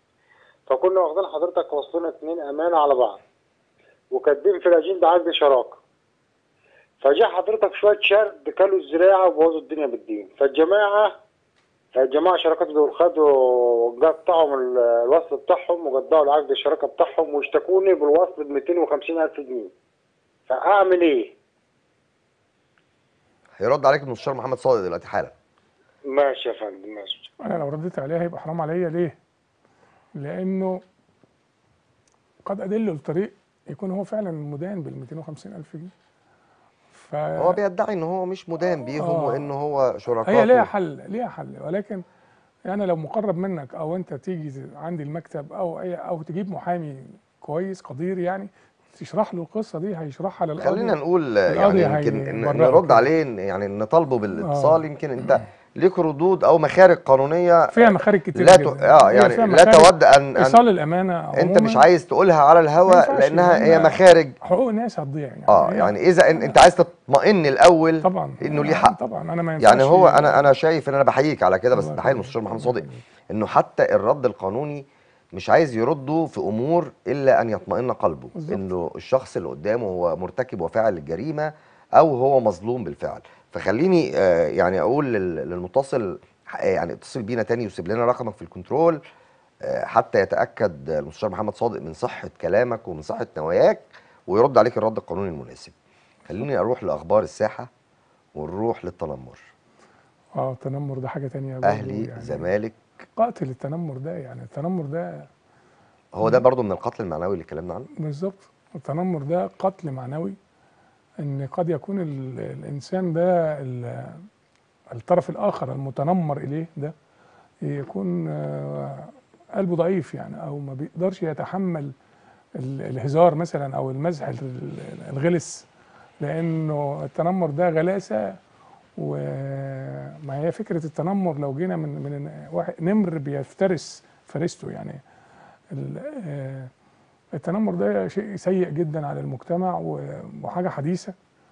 فكنا واخدين حضرتك واصلين اتنين امانه على بعض وكاتبين في الاجنده عقد شراكه فجاء حضرتك شويه شرد كلوا الزراعه وبوظوا الدنيا بالدين فالجماعه الجماعه شركات دول خدوا قطعوا من الوصل بتاعهم وقطعوا العقد الشراكه بتاعهم واشتكوني بالوصل ب 250 الف جنيه فاعمل ايه؟ هيرد عليك المستشار محمد صادق دلوقتي حالا ماشي يا فندم ماشي انا لو رديت عليها هيبقى حرام عليا ليه لانه قد ادله لطريق يكون هو فعلا مدان بال 250 الف جنيه ف هو بيدعي ان هو مش مدان بيهم آه. وان هو شركاء هي ليها حل ليها حل ولكن انا لو مقرب منك او انت تيجي عندي المكتب او اي او تجيب محامي كويس قدير يعني تشرح له القصه دي هيشرحها للقاضي خلينا نقول القاضي يعني يمكن ن- هيبرئك نرد يعني. عليه إن- يعني نطالبه بالاتصال يمكن انت ليك ردود او مخارج قانونيه فيها مخارج كتير لا ت... جدا اه هي يعني فيها لا مخارج تود ان, أن ايصال الامانه انت مش عموماً عايز تقولها على ما الهواء ينفعش، لانها هي لأن مخارج حقوق الناس هتضيع يعني اه هي- يعني اذا إن انت عايز تطمئن الاول طبعا انه ليه آه، حق طبعا انا ما ينفعش يعني هو انا انا شايف ان انا بحييك على كده بس الله بحيي يخليك. المستشار محمد الله صادق يخليك. انه حتى الرد القانوني مش عايز يرده في امور الا ان يطمئن قلبه بالظبط. انه الشخص اللي قدامه هو مرتكب وفاعل للجريمه او هو مظلوم بالفعل فخليني آه، يعني اقول لل- للمتصل آه، يعني اتصل بينا تاني وسيب لنا رقمك في الكنترول آه، حتى يتاكد المستشار محمد صادق من صحه كلامك ومن صحه نواياك ويرد عليك الرد القانوني المناسب خليني اروح لاخبار الساحه ونروح للتنمر اه التنمر ده حاجه تانية برضه اهلي يعني زمالك قاتل التنمر ده يعني التنمر ده هو ده برضو من القتل المعنوي اللي اتكلمنا عنه بالظبط التنمر ده قتل معنوي ان قد يكون ال- الانسان ده ال- الطرف الاخر المتنمر اليه ده يكون آه، قلبه ضعيف يعني او ما بيقدرش يتحمل ال- الهزار مثلا او المزح ال- الغلس لانه التنمر ده غلاسه وما هي فكره التنمر لو جينا من من واحد نمر بيفترس فريسته يعني ال- آه، التنمر ده شيء سيء جدا على المجتمع و- وحاجه حديثه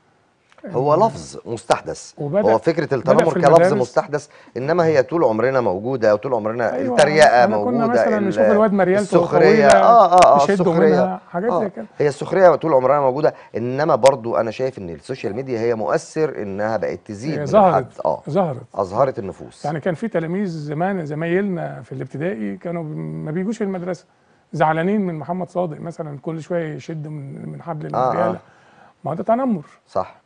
هو لفظ مستحدث وبدأ- هو فكره التنمر في كلفظ المدارس. مستحدث انما هي طول عمرنا موجوده وطول عمرنا أيوة، التريقه أنا كنا موجوده مثلا ال- نشوف الواد مريالته السخريه القوية اه اه اه يشدوا السخريه منها حاجات زي كده هي السخريه طول عمرها موجوده انما برضو انا شايف ان السوشيال ميديا هي مؤثر انها بقت تزيد هي من ظهرت الحد اه ظهرت اظهرت النفوس يعني كان في تلاميذ زمان زمايلنا في الابتدائي كانوا ب- ما بيجوش المدرسه زعلانين من محمد صادق مثلا كل شويه يشد من من حبل آه، المرياله آه. ما ده تنمر صح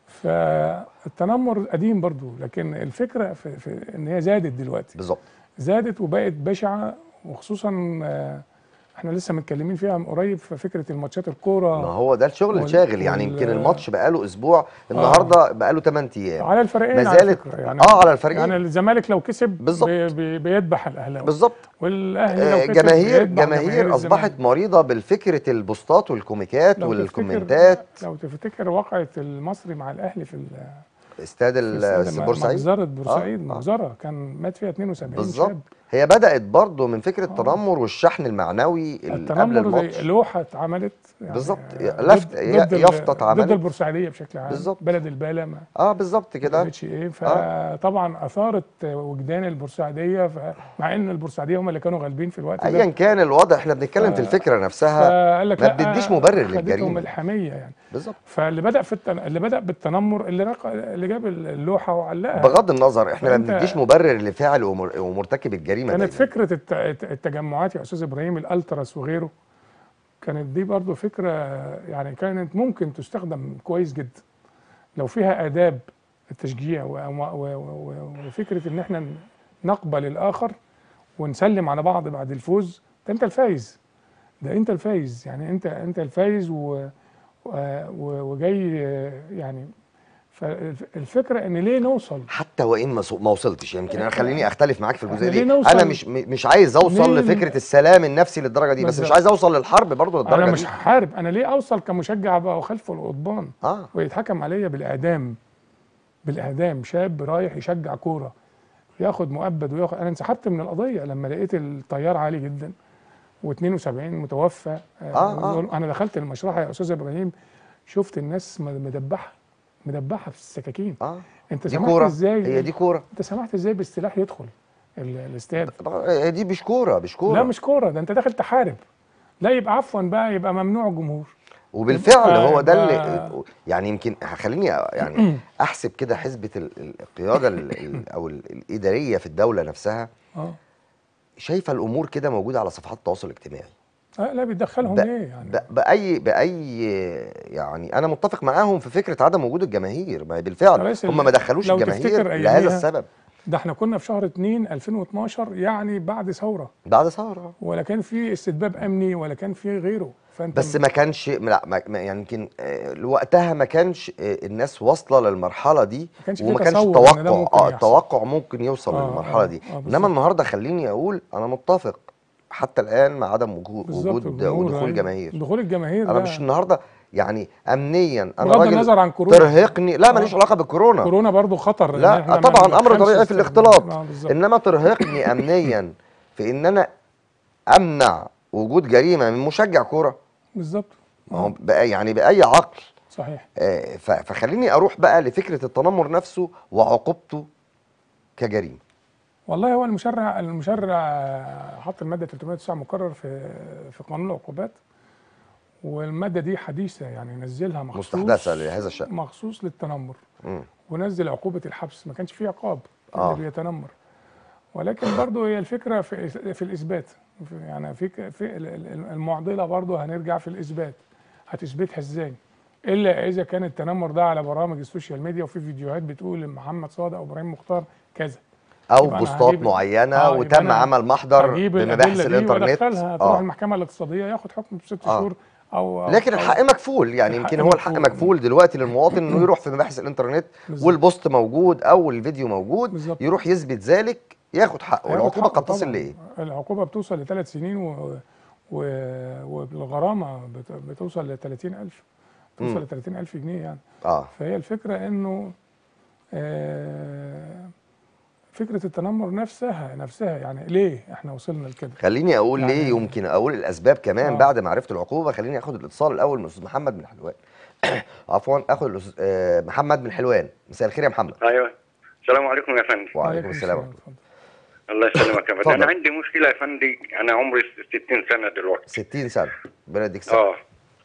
فالتنمر قديم برضو لكن الفكره في, في ان هي زادت دلوقتي بالظبط زادت وبقت بشعه وخصوصا آه، احنا لسه متكلمين فيها من قريب في فكره الماتشات ما الكوره هو ده الشغل وال- الشاغل يعني وال- يمكن الماتش بقاله اسبوع النهارده بقاله 8 ايام على الفريقين ما على زالت فكرة. يعني اه على الفريقين يعني الزمالك لو كسب بالظبط. بي بي بيذبح الاهلاوي بالظبط والاهلي لو آه، كسب جماهير بيذبح جماهير اصبحت الزمالك. مريضه بالفكره البوستات والكوميكات لو تفتكر- والكومنتات لو تفتكر وقعه المصري مع الاهلي في ال- استاد في ال- استاد بورسعيد مجزره بورسعيد آه، آه. مجزره كان مات فيها 72 بالظبط شاب هي بدات برضو من فكره التنمر والشحن المعنوي ال- قبل التنمر زي الماتش لوحه اتعملت يعني بالظبط. ضد- لفت- ضد ال- يافطة اتعملت. ضد البورسعيديه بشكل عام بالظبط. بلد البالة ما اه بالظبط كده كانتش ايه فطبعا اثارت وجدان البورسعيديه ف- مع ان البورسعيديه هم اللي كانوا غالبين في الوقت ايا ده كان الوضع احنا بنتكلم في الفكره نفسها فقال لك ما لا، بتديش مبرر خدتهم للجريمه الحميه يعني بالظبط فاللي بدا في التن... اللي بدا بالتنمر اللي نق... اللي جاب اللوحه وعلقها بغض النظر احنا ما فأنت- بنديش مبرر لفاعل ومر- ومرتكب الجريمه كانت دايما فكره الت... الت- التجمعات يا استاذ ابراهيم الالتراس وغيره كانت دي برضو فكره يعني كانت ممكن تستخدم كويس جدا لو فيها اداب التشجيع و... و... و... و... وفكره ان احنا نقبل الاخر ونسلم على بعض بعد الفوز ده انت الفايز ده انت الفايز يعني انت انت الفايز و... و... وجاي يعني فالفكره ان ليه نوصل حتى وان ما سو- ما وصلتش يمكن انا خليني اختلف معاك في الجزئيه إحنا ليه دي نوصل- انا مش م- مش عايز اوصل ليه- لفكره السلام النفسي للدرجه دي بس مش بالظبط. عايز اوصل للحرب برضه للدرجه انا مش دي هحارب انا ليه اوصل كمشجع بقى خلف القضبان اه ويتحكم عليا بالاعدام بالاعدام شاب رايح يشجع كوره ياخد مؤبد وياخد انا انسحبت من القضيه لما لقيت التيار عالي جدا و72 متوفى آه، آه. انا دخلت المشرحه يا استاذ ابراهيم شفت الناس م- مدبحه مدبحه في السكاكين اه انت دي سمحت كوره ازاي هي دي كوره انت سمحت ازاي بالسلاح يدخل ال- الاستاد هي دي مش كوره مش كوره لا مش كوره ده انت داخل تحارب لا يبقى عفوا بقى يبقى ممنوع الجمهور وبالفعل آه، هو ده ف- اللي يعني يمكن خليني يعني احسب كده حسبه ال- ال- القياده ال- ال- او ال- الاداريه في الدوله نفسها اه شايفه الامور كده موجوده على صفحات التواصل الاجتماعي آه، لا بيدخلهم ب- ليه يعني ب- باي باي يعني انا متفق معاهم في فكره عدم وجود الجماهير ما هي بالفعل رئيس هم ال- ما دخلوش لو الجماهير تفتكر لهذا أياميها السبب ده احنا كنا في شهر 2 2012 يعني بعد ثوره بعد ثوره ولا كان في استتباب امني ولا كان في غيره فانت بس ما كانش لا ما ما- يعني يمكن آه، وقتها ما كانش آه، الناس واصله للمرحله دي ما كانش في وما كانش تصور إن ده توقع ممكن اه يحصل. التوقع ممكن يوصل آه، للمرحله آه، دي آه، بالظبط. انما النهارده خليني اقول انا متفق حتى الان مع عدم وجود بالظبط وجود الجمهور، ودخول أيوة. جماهير دخول الجماهير انا ده مش النهارده يعني امنيا انا بغض راجل النظر عن كورونا ترهقني لا ماليش آه. علاقه بالكورونا كورونا برضو خطر إن لا إحنا ما طبعا امر ندخلش طبيعي في استخدام. الاختلاط آه، بالظبط. انما ترهقني امنيا في ان انا امنع وجود جريمه من مشجع كوره بالظبط ما هو بقى يعني باي عقل صحيح آه، ف- فخليني اروح بقى لفكره التنمر نفسه وعقوبته كجريمه والله هو المشرع المشرع حط الماده 309 مكرر في في قانون العقوبات والماده دي حديثه يعني نزلها مخصوص مستحدثة لهذا الشأن. مخصوص للتنمر مم. ونزل عقوبه الحبس ما كانش فيه عقاب آه. اللي بيتنمر ولكن برضو هي الفكره في في الاثبات في- يعني في في ال- ال- المعضله برضو هنرجع في الاثبات هتثبتها ازاي الا اذا كان التنمر ده على برامج السوشيال ميديا وفي فيديوهات بتقول محمد صادق او ابراهيم مختار كذا او يبقى أنا بوستات هجيب- معينه آه، يبقى وتم أنا عمل محضر هجيب بمباحث الأدلة دي الانترنت وادخلها تروح اه المحكمه الاقتصاديه ياخد حكم بست آه. شهور او أو- لكن أو- الحق مكفول يعني الحق يمكن هو الحق مكفول. مكفول دلوقتي للمواطن انه يروح في مباحث الانترنت بالظبط. والبوست موجود او الفيديو موجود بالظبط. يروح يثبت ذلك ياخد حقه هياخد والعقوبه حقه قد تصل طبعاً. لايه؟ العقوبه بتوصل لثلاث سنين و... و... والغرامه بت... بتوصل ل 30000 توصل مم. ل 30000 جنيه يعني اه فهي الفكره انه آه، فكره التنمر نفسها نفسها يعني ليه احنا وصلنا لكده خليني اقول ليه يعني- يمكن اقول الاسباب كمان آه. بعد ما عرفت العقوبه خليني اخد الاتصال الاول من الاستاذ محمد من حلوان عفوا اخد الأستاذ- آه، محمد من حلوان مساء الخير يا محمد ايوه السلام عليكم يا فندم وعليكم السلام ورحمه اتفضل. الله يسلمك يا فندم اتفضل. انا عندي مشكله يا فندم انا عمري 60 سنه دلوقتي 60 سنه ربنا يديك الصحه اه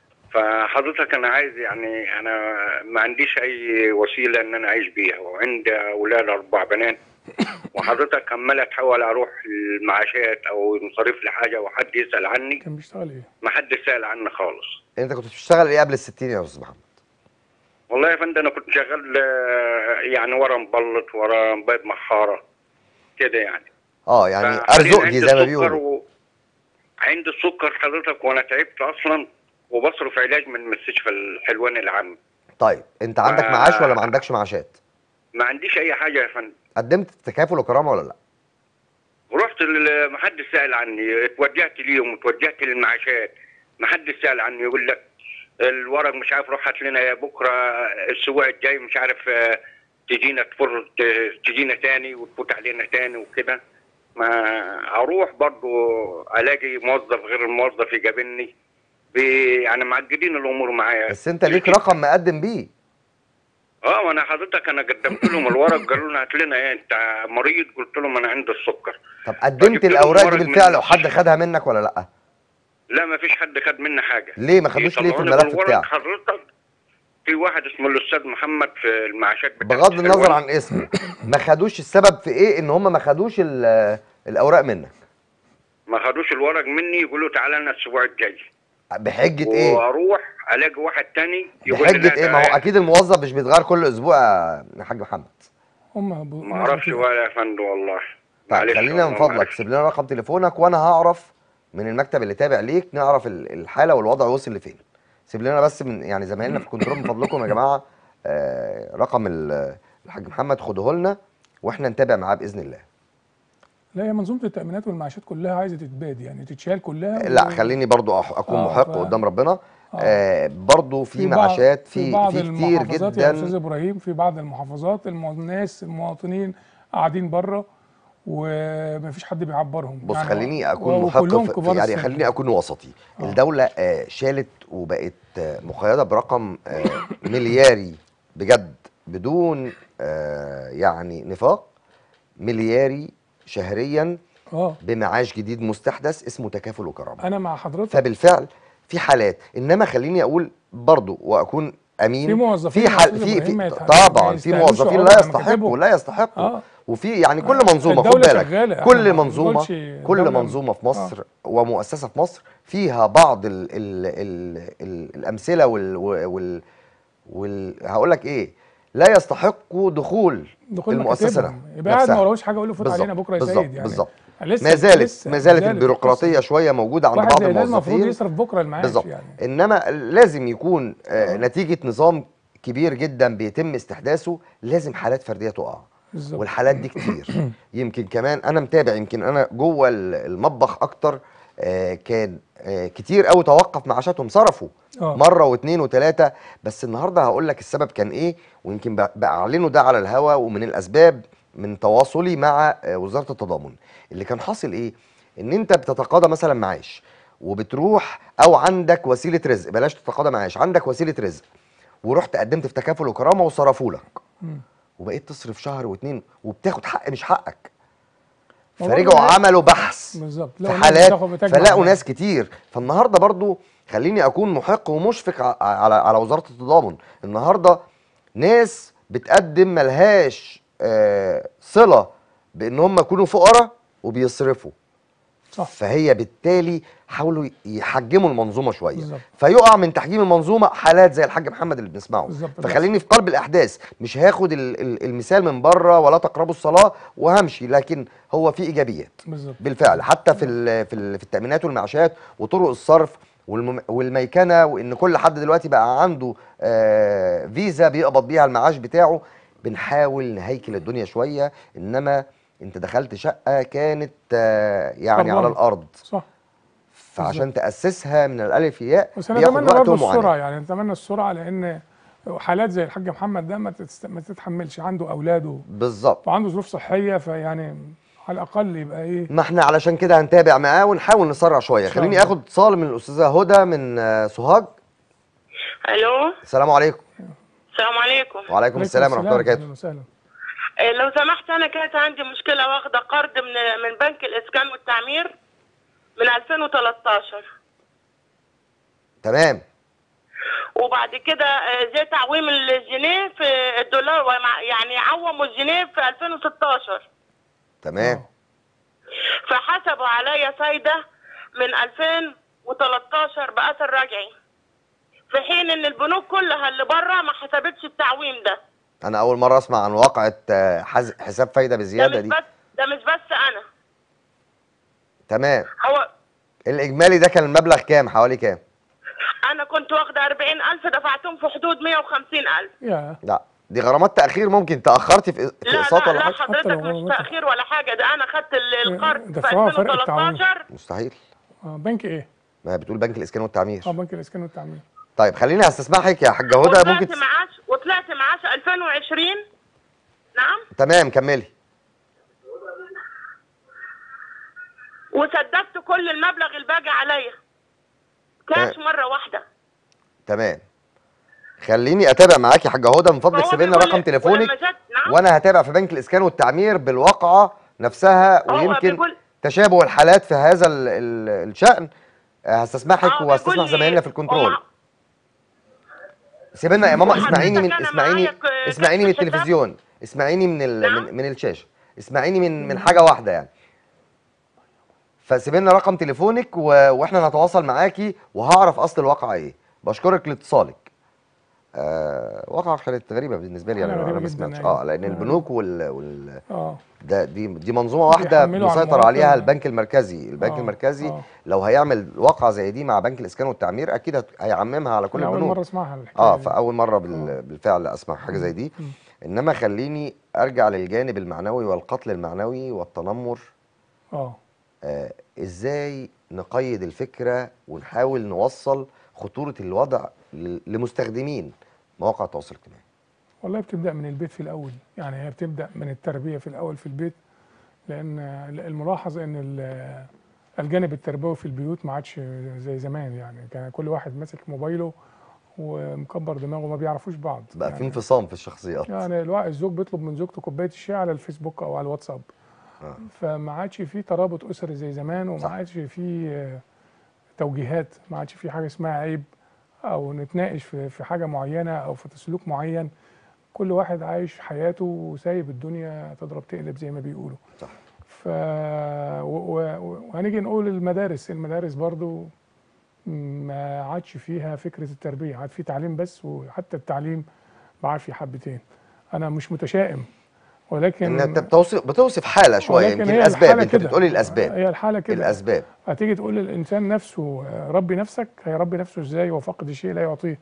فحضرتك انا عايز يعني انا ما عنديش اي وسيله ان انا اعيش بيها وعندي اولاد اربع بنات وحضرتك عمال اتحول اروح المعاشات او مصاريف لحاجه وحد يسال عني كان بيشتغل ايه؟ ما حد سال عني خالص انت كنت بتشتغل ايه قبل ال 60 يا استاذ محمد؟ والله يا فندم انا كنت شغال آه، يعني ورا مبلط ورا بيض محاره كده يعني اه يعني فحالياً ارزقجي عندي زي ما السكر بيقولوا و... عندي السكر حضرتك وانا تعبت اصلا وبصرف علاج من مستشفى الحلوان العام طيب انت عندك آه. معاش ولا ما عندكش معاشات؟ ما عنديش اي حاجه يا فندم قدمت تكافل وكرامه ولا لا؟ ورحت ل- ما حد سال عني اتوجهت ليهم وتوجهت للمعاشات ما حد سال عني يقول لك الورق مش عارف روح هات لنا يا بكره الاسبوع الجاي مش عارف آه، تجينا تفر ت- تجينا تاني وتفوت علينا تاني وكده ما اروح برضو الاقي موظف غير الموظف يقابلني بي- يعني معقدين الامور معايا بس انت ليك رقم مقدم بيه اه وانا حضرتك انا قدمت لهم الورق قالوا لنا هات لنا ايه انت مريض قلت لهم انا عندي السكر طب قدمت فجبت لهم الاوراق دي ورق من بالفعل وحد المستشفى. خدها منك ولا لا؟ لا ما فيش حد خد مني حاجه ليه ما خدوش ليه في يطلعوني الملف بالورق بتاعك؟ حضرتك في واحد اسمه الاستاذ محمد في المعاشات بتاعت بغض النظر الحلوان. عن اسمه ما خدوش السبب في ايه ان هم ما خدوش ال- الاوراق منك ما خدوش الورق مني يقولوا تعالى لنا الاسبوع الجاي بحجه ايه؟ واروح الاقي واحد تاني يقول لي بحجه لا ايه؟ ده ما هو اكيد الموظف مش بيتغير كل اسبوع يا حاج محمد هم ب... ما اعرفش ولا يا فندم والله طيب معلش خلينا والله من ما فضلك أعرفش. سيب لنا رقم تليفونك وانا هعرف من المكتب اللي تابع ليك نعرف ال- الحاله والوضع وصل لفين سيب لنا بس من يعني زمايلنا في الكنترول من فضلكم يا جماعه آه رقم ال- الحاج محمد خدوه لنا واحنا نتابع معاه باذن الله لا هي منظومه التامينات والمعاشات كلها عايزه تتباد يعني تتشال كلها لا و- خليني برضو أح- اكون آه، محق ف- قدام ربنا آه برضو في بعض- معاشات في بعض في كتير المحافظات يا استاذ جدا ابراهيم في بعض المحافظات المو- الناس المواطنين قاعدين بره ومفيش حد بيعبرهم بص يعني خليني اكون و- محق وكلهم في كبار يعني السن. خليني اكون وسطي آه. الدوله آه شالت وبقت آه مقيده برقم آه ملياري بجد بدون آه يعني نفاق ملياري شهريا اه بمعاش جديد مستحدث اسمه تكافل وكرامه انا مع حضرتك فبالفعل في حالات انما خليني اقول برضو واكون امين في موظفين في يا حال أستاذ في, إبراهيم ما في يتح- ما طبعا في يستاهلوش موظفين يقعدوا لا على يستحقوا مكاتبهم. لا يستحقوا اه وفي يعني كل منظومه خد الدولة بالك شغالة، إحنا كل ما منظومه بنقولش كل الدولة- منظومه في مصر ومؤسسه في مصر فيها بعض ال ال ال ال الامثله وال وال, وال هقول لك ايه لا يستحقوا دخول دخول المؤسسه مكاتبهم. يبقى قاعد ما وراهوش حاجه اقول له فوت بالظبط، علينا بكره يا بالظبط، سيد يعني بالظبط. لسه ما زالت لسه- ما زالت لسه. البيروقراطيه شويه موجوده عند واحد بعض زي ده المفروض الموظفين يصرف بكره المعاش بالظبط يعني انما لازم يكون آه نتيجه نظام كبير جدا بيتم استحداثه لازم حالات فرديه تقع بالظبط والحالات دي كتير يمكن كمان انا متابع يمكن انا جوه ال- المطبخ اكتر آه، كان آه، كتير قوي توقف معاشاتهم صرفوا آه. مره واثنين وثلاثه بس النهارده هقول لك السبب كان ايه ويمكن بق- باعلنه ده على الهوا ومن الاسباب من تواصلي مع آه، وزاره التضامن اللي كان حاصل ايه ان انت بتتقاضى مثلا معاش وبتروح او عندك وسيله رزق بلاش تتقاضى معاش عندك وسيله رزق ورحت قدمت في تكافل وكرامه وصرفوا لك مم. وبقيت تصرف شهر واتنين وبتاخد حق مش حقك ما فرجعوا برضه عملوا بحث بالظبط في لقوا ناس حالات بتاخد- بتجمع فلاقوا معاها. ناس كتير فالنهارده برضو خليني اكون محق ومشفق ع- على على وزاره التضامن النهارده ناس بتقدم ملهاش آه، صله بان هم يكونوا فقراء وبيصرفوا صح فهي بالتالي حاولوا يحجموا المنظومه شويه بالظبط. فيقع من تحجيم المنظومه حالات زي الحاج محمد اللي بنسمعه بالظبط. فخليني في قلب الاحداث مش هاخد ال- ال- المثال من بره ولا تقربوا الصلاه وهمشي لكن هو في ايجابيات بالظبط بالفعل حتى في ال في, ال في التامينات والمعاشات وطرق الصرف والمم- والميكنه وان كل حد دلوقتي بقى عنده آه فيزا بيقبض بيها المعاش بتاعه بنحاول نهيكل الدنيا شويه انما انت دخلت شقه كانت آه يعني على خربانة. الارض صح فعشان تاسسها من الالف ياء بس انا بياخد اتمنى وقت برضه ومعاناه السرعه يعني نتمنى السرعه لان حالات زي الحاج محمد ده ما, تست... ما تتحملش عنده اولاده بالظبط وعنده ظروف صحيه فيعني على الاقل يبقى ايه ما احنا علشان كده هنتابع معاه ونحاول نسرع شويه إن شاء خليني الله. اخد اتصال من الاستاذه هدى من آه، سوهاج الو السلام عليكم السلام عليكم وعليكم السلام ورحمه الله وبركاته اهلا وسهلا إيه، لو سمحت انا كانت عندي مشكله واخده قرض من من بنك الاسكان والتعمير من 2013 تمام وبعد كده آه، زي تعويم الجنيه في الدولار ومع- يعني عوموا الجنيه في 2016 تمام آه. فحسبوا عليا فايده من 2013 باثر رجعي في حين ان البنوك كلها اللي بره ما حسبتش التعويم ده انا اول مره اسمع عن واقعه آه، حز- حساب فايده ده بزياده مش دي بس ده مش بس انا تمام هو الاجمالي ده كان المبلغ كام حوالي كام انا كنت واخده 40000 دفعتهم في حدود 150000 يا لا دي غرامات تاخير ممكن تاخرتي في في لا اقساط لا ولا لا حاجه حضرتك لو مش غلطت. تاخير ولا حاجه ده انا خدت ال- القرض في دفعوها فرق التعويم. 2013 مستحيل آه بنك ايه؟ ما هي بتقول بنك الاسكان والتعمير اه بنك الاسكان والتعمير طيب خليني هستسمحك يا حاجه هدى وطلعت ممكن تس... معاش وطلعت معاش 2020 نعم تمام كملي وسددت كل المبلغ الباقي عليا كاش تمام. مره واحده تمام خليني اتابع معاكي يا حاجه هدى من فضلك فهو سيبي لنا بيقول رقم لي- تليفونك ولما جت نعم وانا هتابع في بنك الاسكان والتعمير بالواقعه نفسها هو ويمكن بيقول- تشابه الحالات في هذا ال ال الشان آه، هستسمحك آه، بيقول وهستسمح لي زمايلنا في الكنترول ومع- سيبي لنا يا ماما وحضرتك اسمعيني من أنا اسمعيني معايا ك- اسمعيني من كشف حساب. التلفزيون اسمعيني من ال نعم. من, من الشاشه اسمعيني من من حاجه واحده يعني فسيبي لنا رقم تليفونك و... واحنا نتواصل معاكي وهعرف اصل الواقعه ايه بشكرك لاتصالك آه واقعه كانت غريبه بالنسبه لي حاجة انا انا غريبة ما جداً، سمعتش أيوة. اه لان آه. البنوك وال, وال... اه ده دي دي منظومه واحده بيحملوا على مسيطر المواطن. عليها البنك المركزي البنك آه، المركزي آه. لو هيعمل واقعه زي دي مع بنك الاسكان والتعمير اكيد هت- هيعممها على كل أنا اول البنوك مره اسمعها الحكايه اه دي. فاول مره بال... بالفعل اسمع حاجه زي دي مم. انما خليني ارجع للجانب المعنوي والقتل المعنوي والتنمر اه آه ازاي نقيد الفكره ونحاول نوصل خطوره الوضع ل- لمستخدمين مواقع التواصل الاجتماعي والله بتبدا من البيت في الاول يعني هي بتبدا من التربيه في الاول في البيت لان الملاحظ ان ال- الجانب التربوي في البيوت ما عادش زي زمان يعني كان كل واحد ماسك موبايله ومكبر دماغه ما بيعرفوش بعض بقى في يعني انفصام في الشخصيات يعني الوا- الزوج بيطلب من زوجته كوبايه الشاي على الفيسبوك او على الواتساب آه. فما عادش في ترابط اسري زي زمان وما صح. عادش في آه، توجيهات ما عادش في حاجه اسمها عيب او نتناقش في في حاجه معينه او في سلوك معين كل واحد عايش حياته وسايب الدنيا تضرب تقلب زي ما بيقولوا صح. ف و- و- وهنيجي نقول المدارس المدارس برضو ما عادش فيها فكره التربيه عاد في تعليم بس وحتى التعليم بعافيه حبتين انا مش متشائم ولكن ان انت بتوصف بتوصف حاله شويه ولكن يمكن هي اسباب الحالة انت كده. بتقولي الاسباب هي الحاله كده الاسباب هتيجي تقول للانسان نفسه آه، ربي نفسك هيربي نفسه ازاي وفقد الشيء لا يعطيه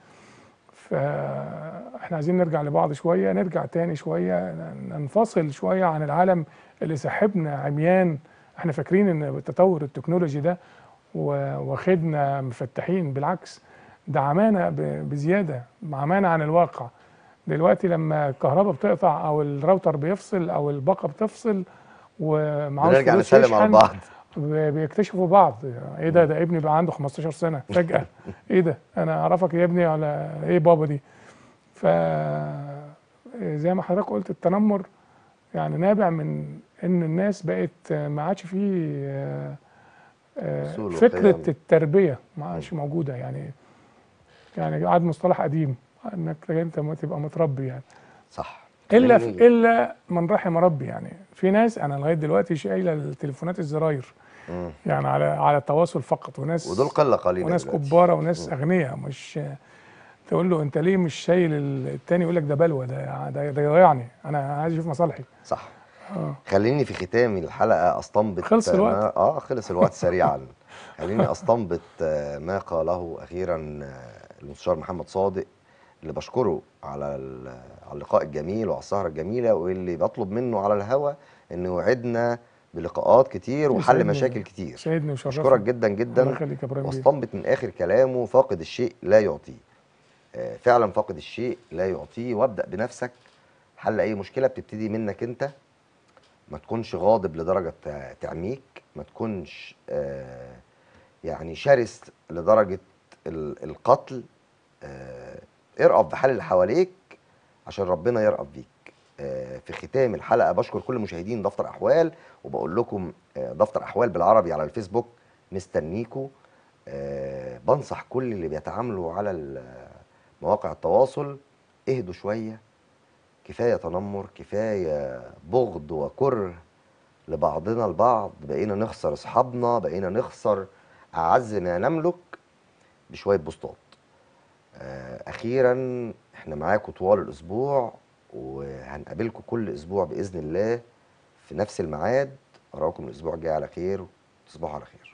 فاحنا عايزين نرجع لبعض شويه نرجع تاني شويه ن- ننفصل شويه عن العالم اللي سحبنا عميان احنا فاكرين ان التطور التكنولوجي ده و- واخدنا مفتحين بالعكس ده عمانة ب- بزيادة عمانة عن الواقع دلوقتي لما الكهرباء بتقطع او الراوتر بيفصل او الباقة بتفصل ومعهوش بنرجع فلوس نسلم على يشحن، بعض ب- بيكتشفوا بعض ايه ده ده ابني بقى عنده 15 سنة فجأة ايه ده انا اعرفك يا ابني على ايه بابا دي ف زي ما حضرتك قلت التنمر يعني نابع من ان الناس بقت ما عادش فيه آه، آه، أصول فكرة وقيم. التربية ما عادش موجودة يعني يعني قعد مصطلح قديم انك انت ما تبقى متربي يعني صح الا خليني- في الا من رحم ربي يعني في ناس انا لغايه دلوقتي شايله التليفونات الزراير مم. يعني على على التواصل فقط وناس ودول قله قليله وناس دلوقتي. كباره وناس اغنياء مش تقول له انت ليه مش شايل التاني يقول لك ده بلوى ده ده ده يضيعني انا عايز اشوف مصالحي صح اه خليني في ختام الحلقه استنبط خلص الوقت. ما اه خلص الوقت سريعا خليني استنبط آه، ما قاله اخيرا آه، المستشار محمد صادق اللي بشكره على ال- على اللقاء الجميل وعلى السهره الجميله واللي بطلب منه على الهوا انه يوعدنا بلقاءات كتير وحل يسعدني. مشاكل كتير سعدني وشرفني اشكرك جدا الله جدا يخليك يا ابراهيم بيه. واستنبط من اخر كلامه فاقد الشيء لا يعطيه آه، فعلا فاقد الشيء لا يعطيه وابدا بنفسك حل اي مشكله بتبتدي منك انت ما تكونش غاضب لدرجه تع- تعميك ما تكونش آه، يعني شرس لدرجه ال- القتل آه، ارأف بحال اللي حواليك عشان ربنا يرأف بيك آه، في ختام الحلقه بشكر كل مشاهدين دفتر احوال وبقول لكم آه، دفتر احوال بالعربي على الفيسبوك مستنيكوا آه، بنصح كل اللي بيتعاملوا على ال- مواقع التواصل اهدوا شويه كفايه تنمر كفايه بغض وكره لبعضنا البعض بقينا نخسر اصحابنا بقينا نخسر اعز ما نملك بشويه بوستات آه، اخيرا احنا معاكم طوال الاسبوع وهنقابلكم كل اسبوع باذن الله في نفس الميعاد اراكم الاسبوع الجاي على خير تصبحوا على خير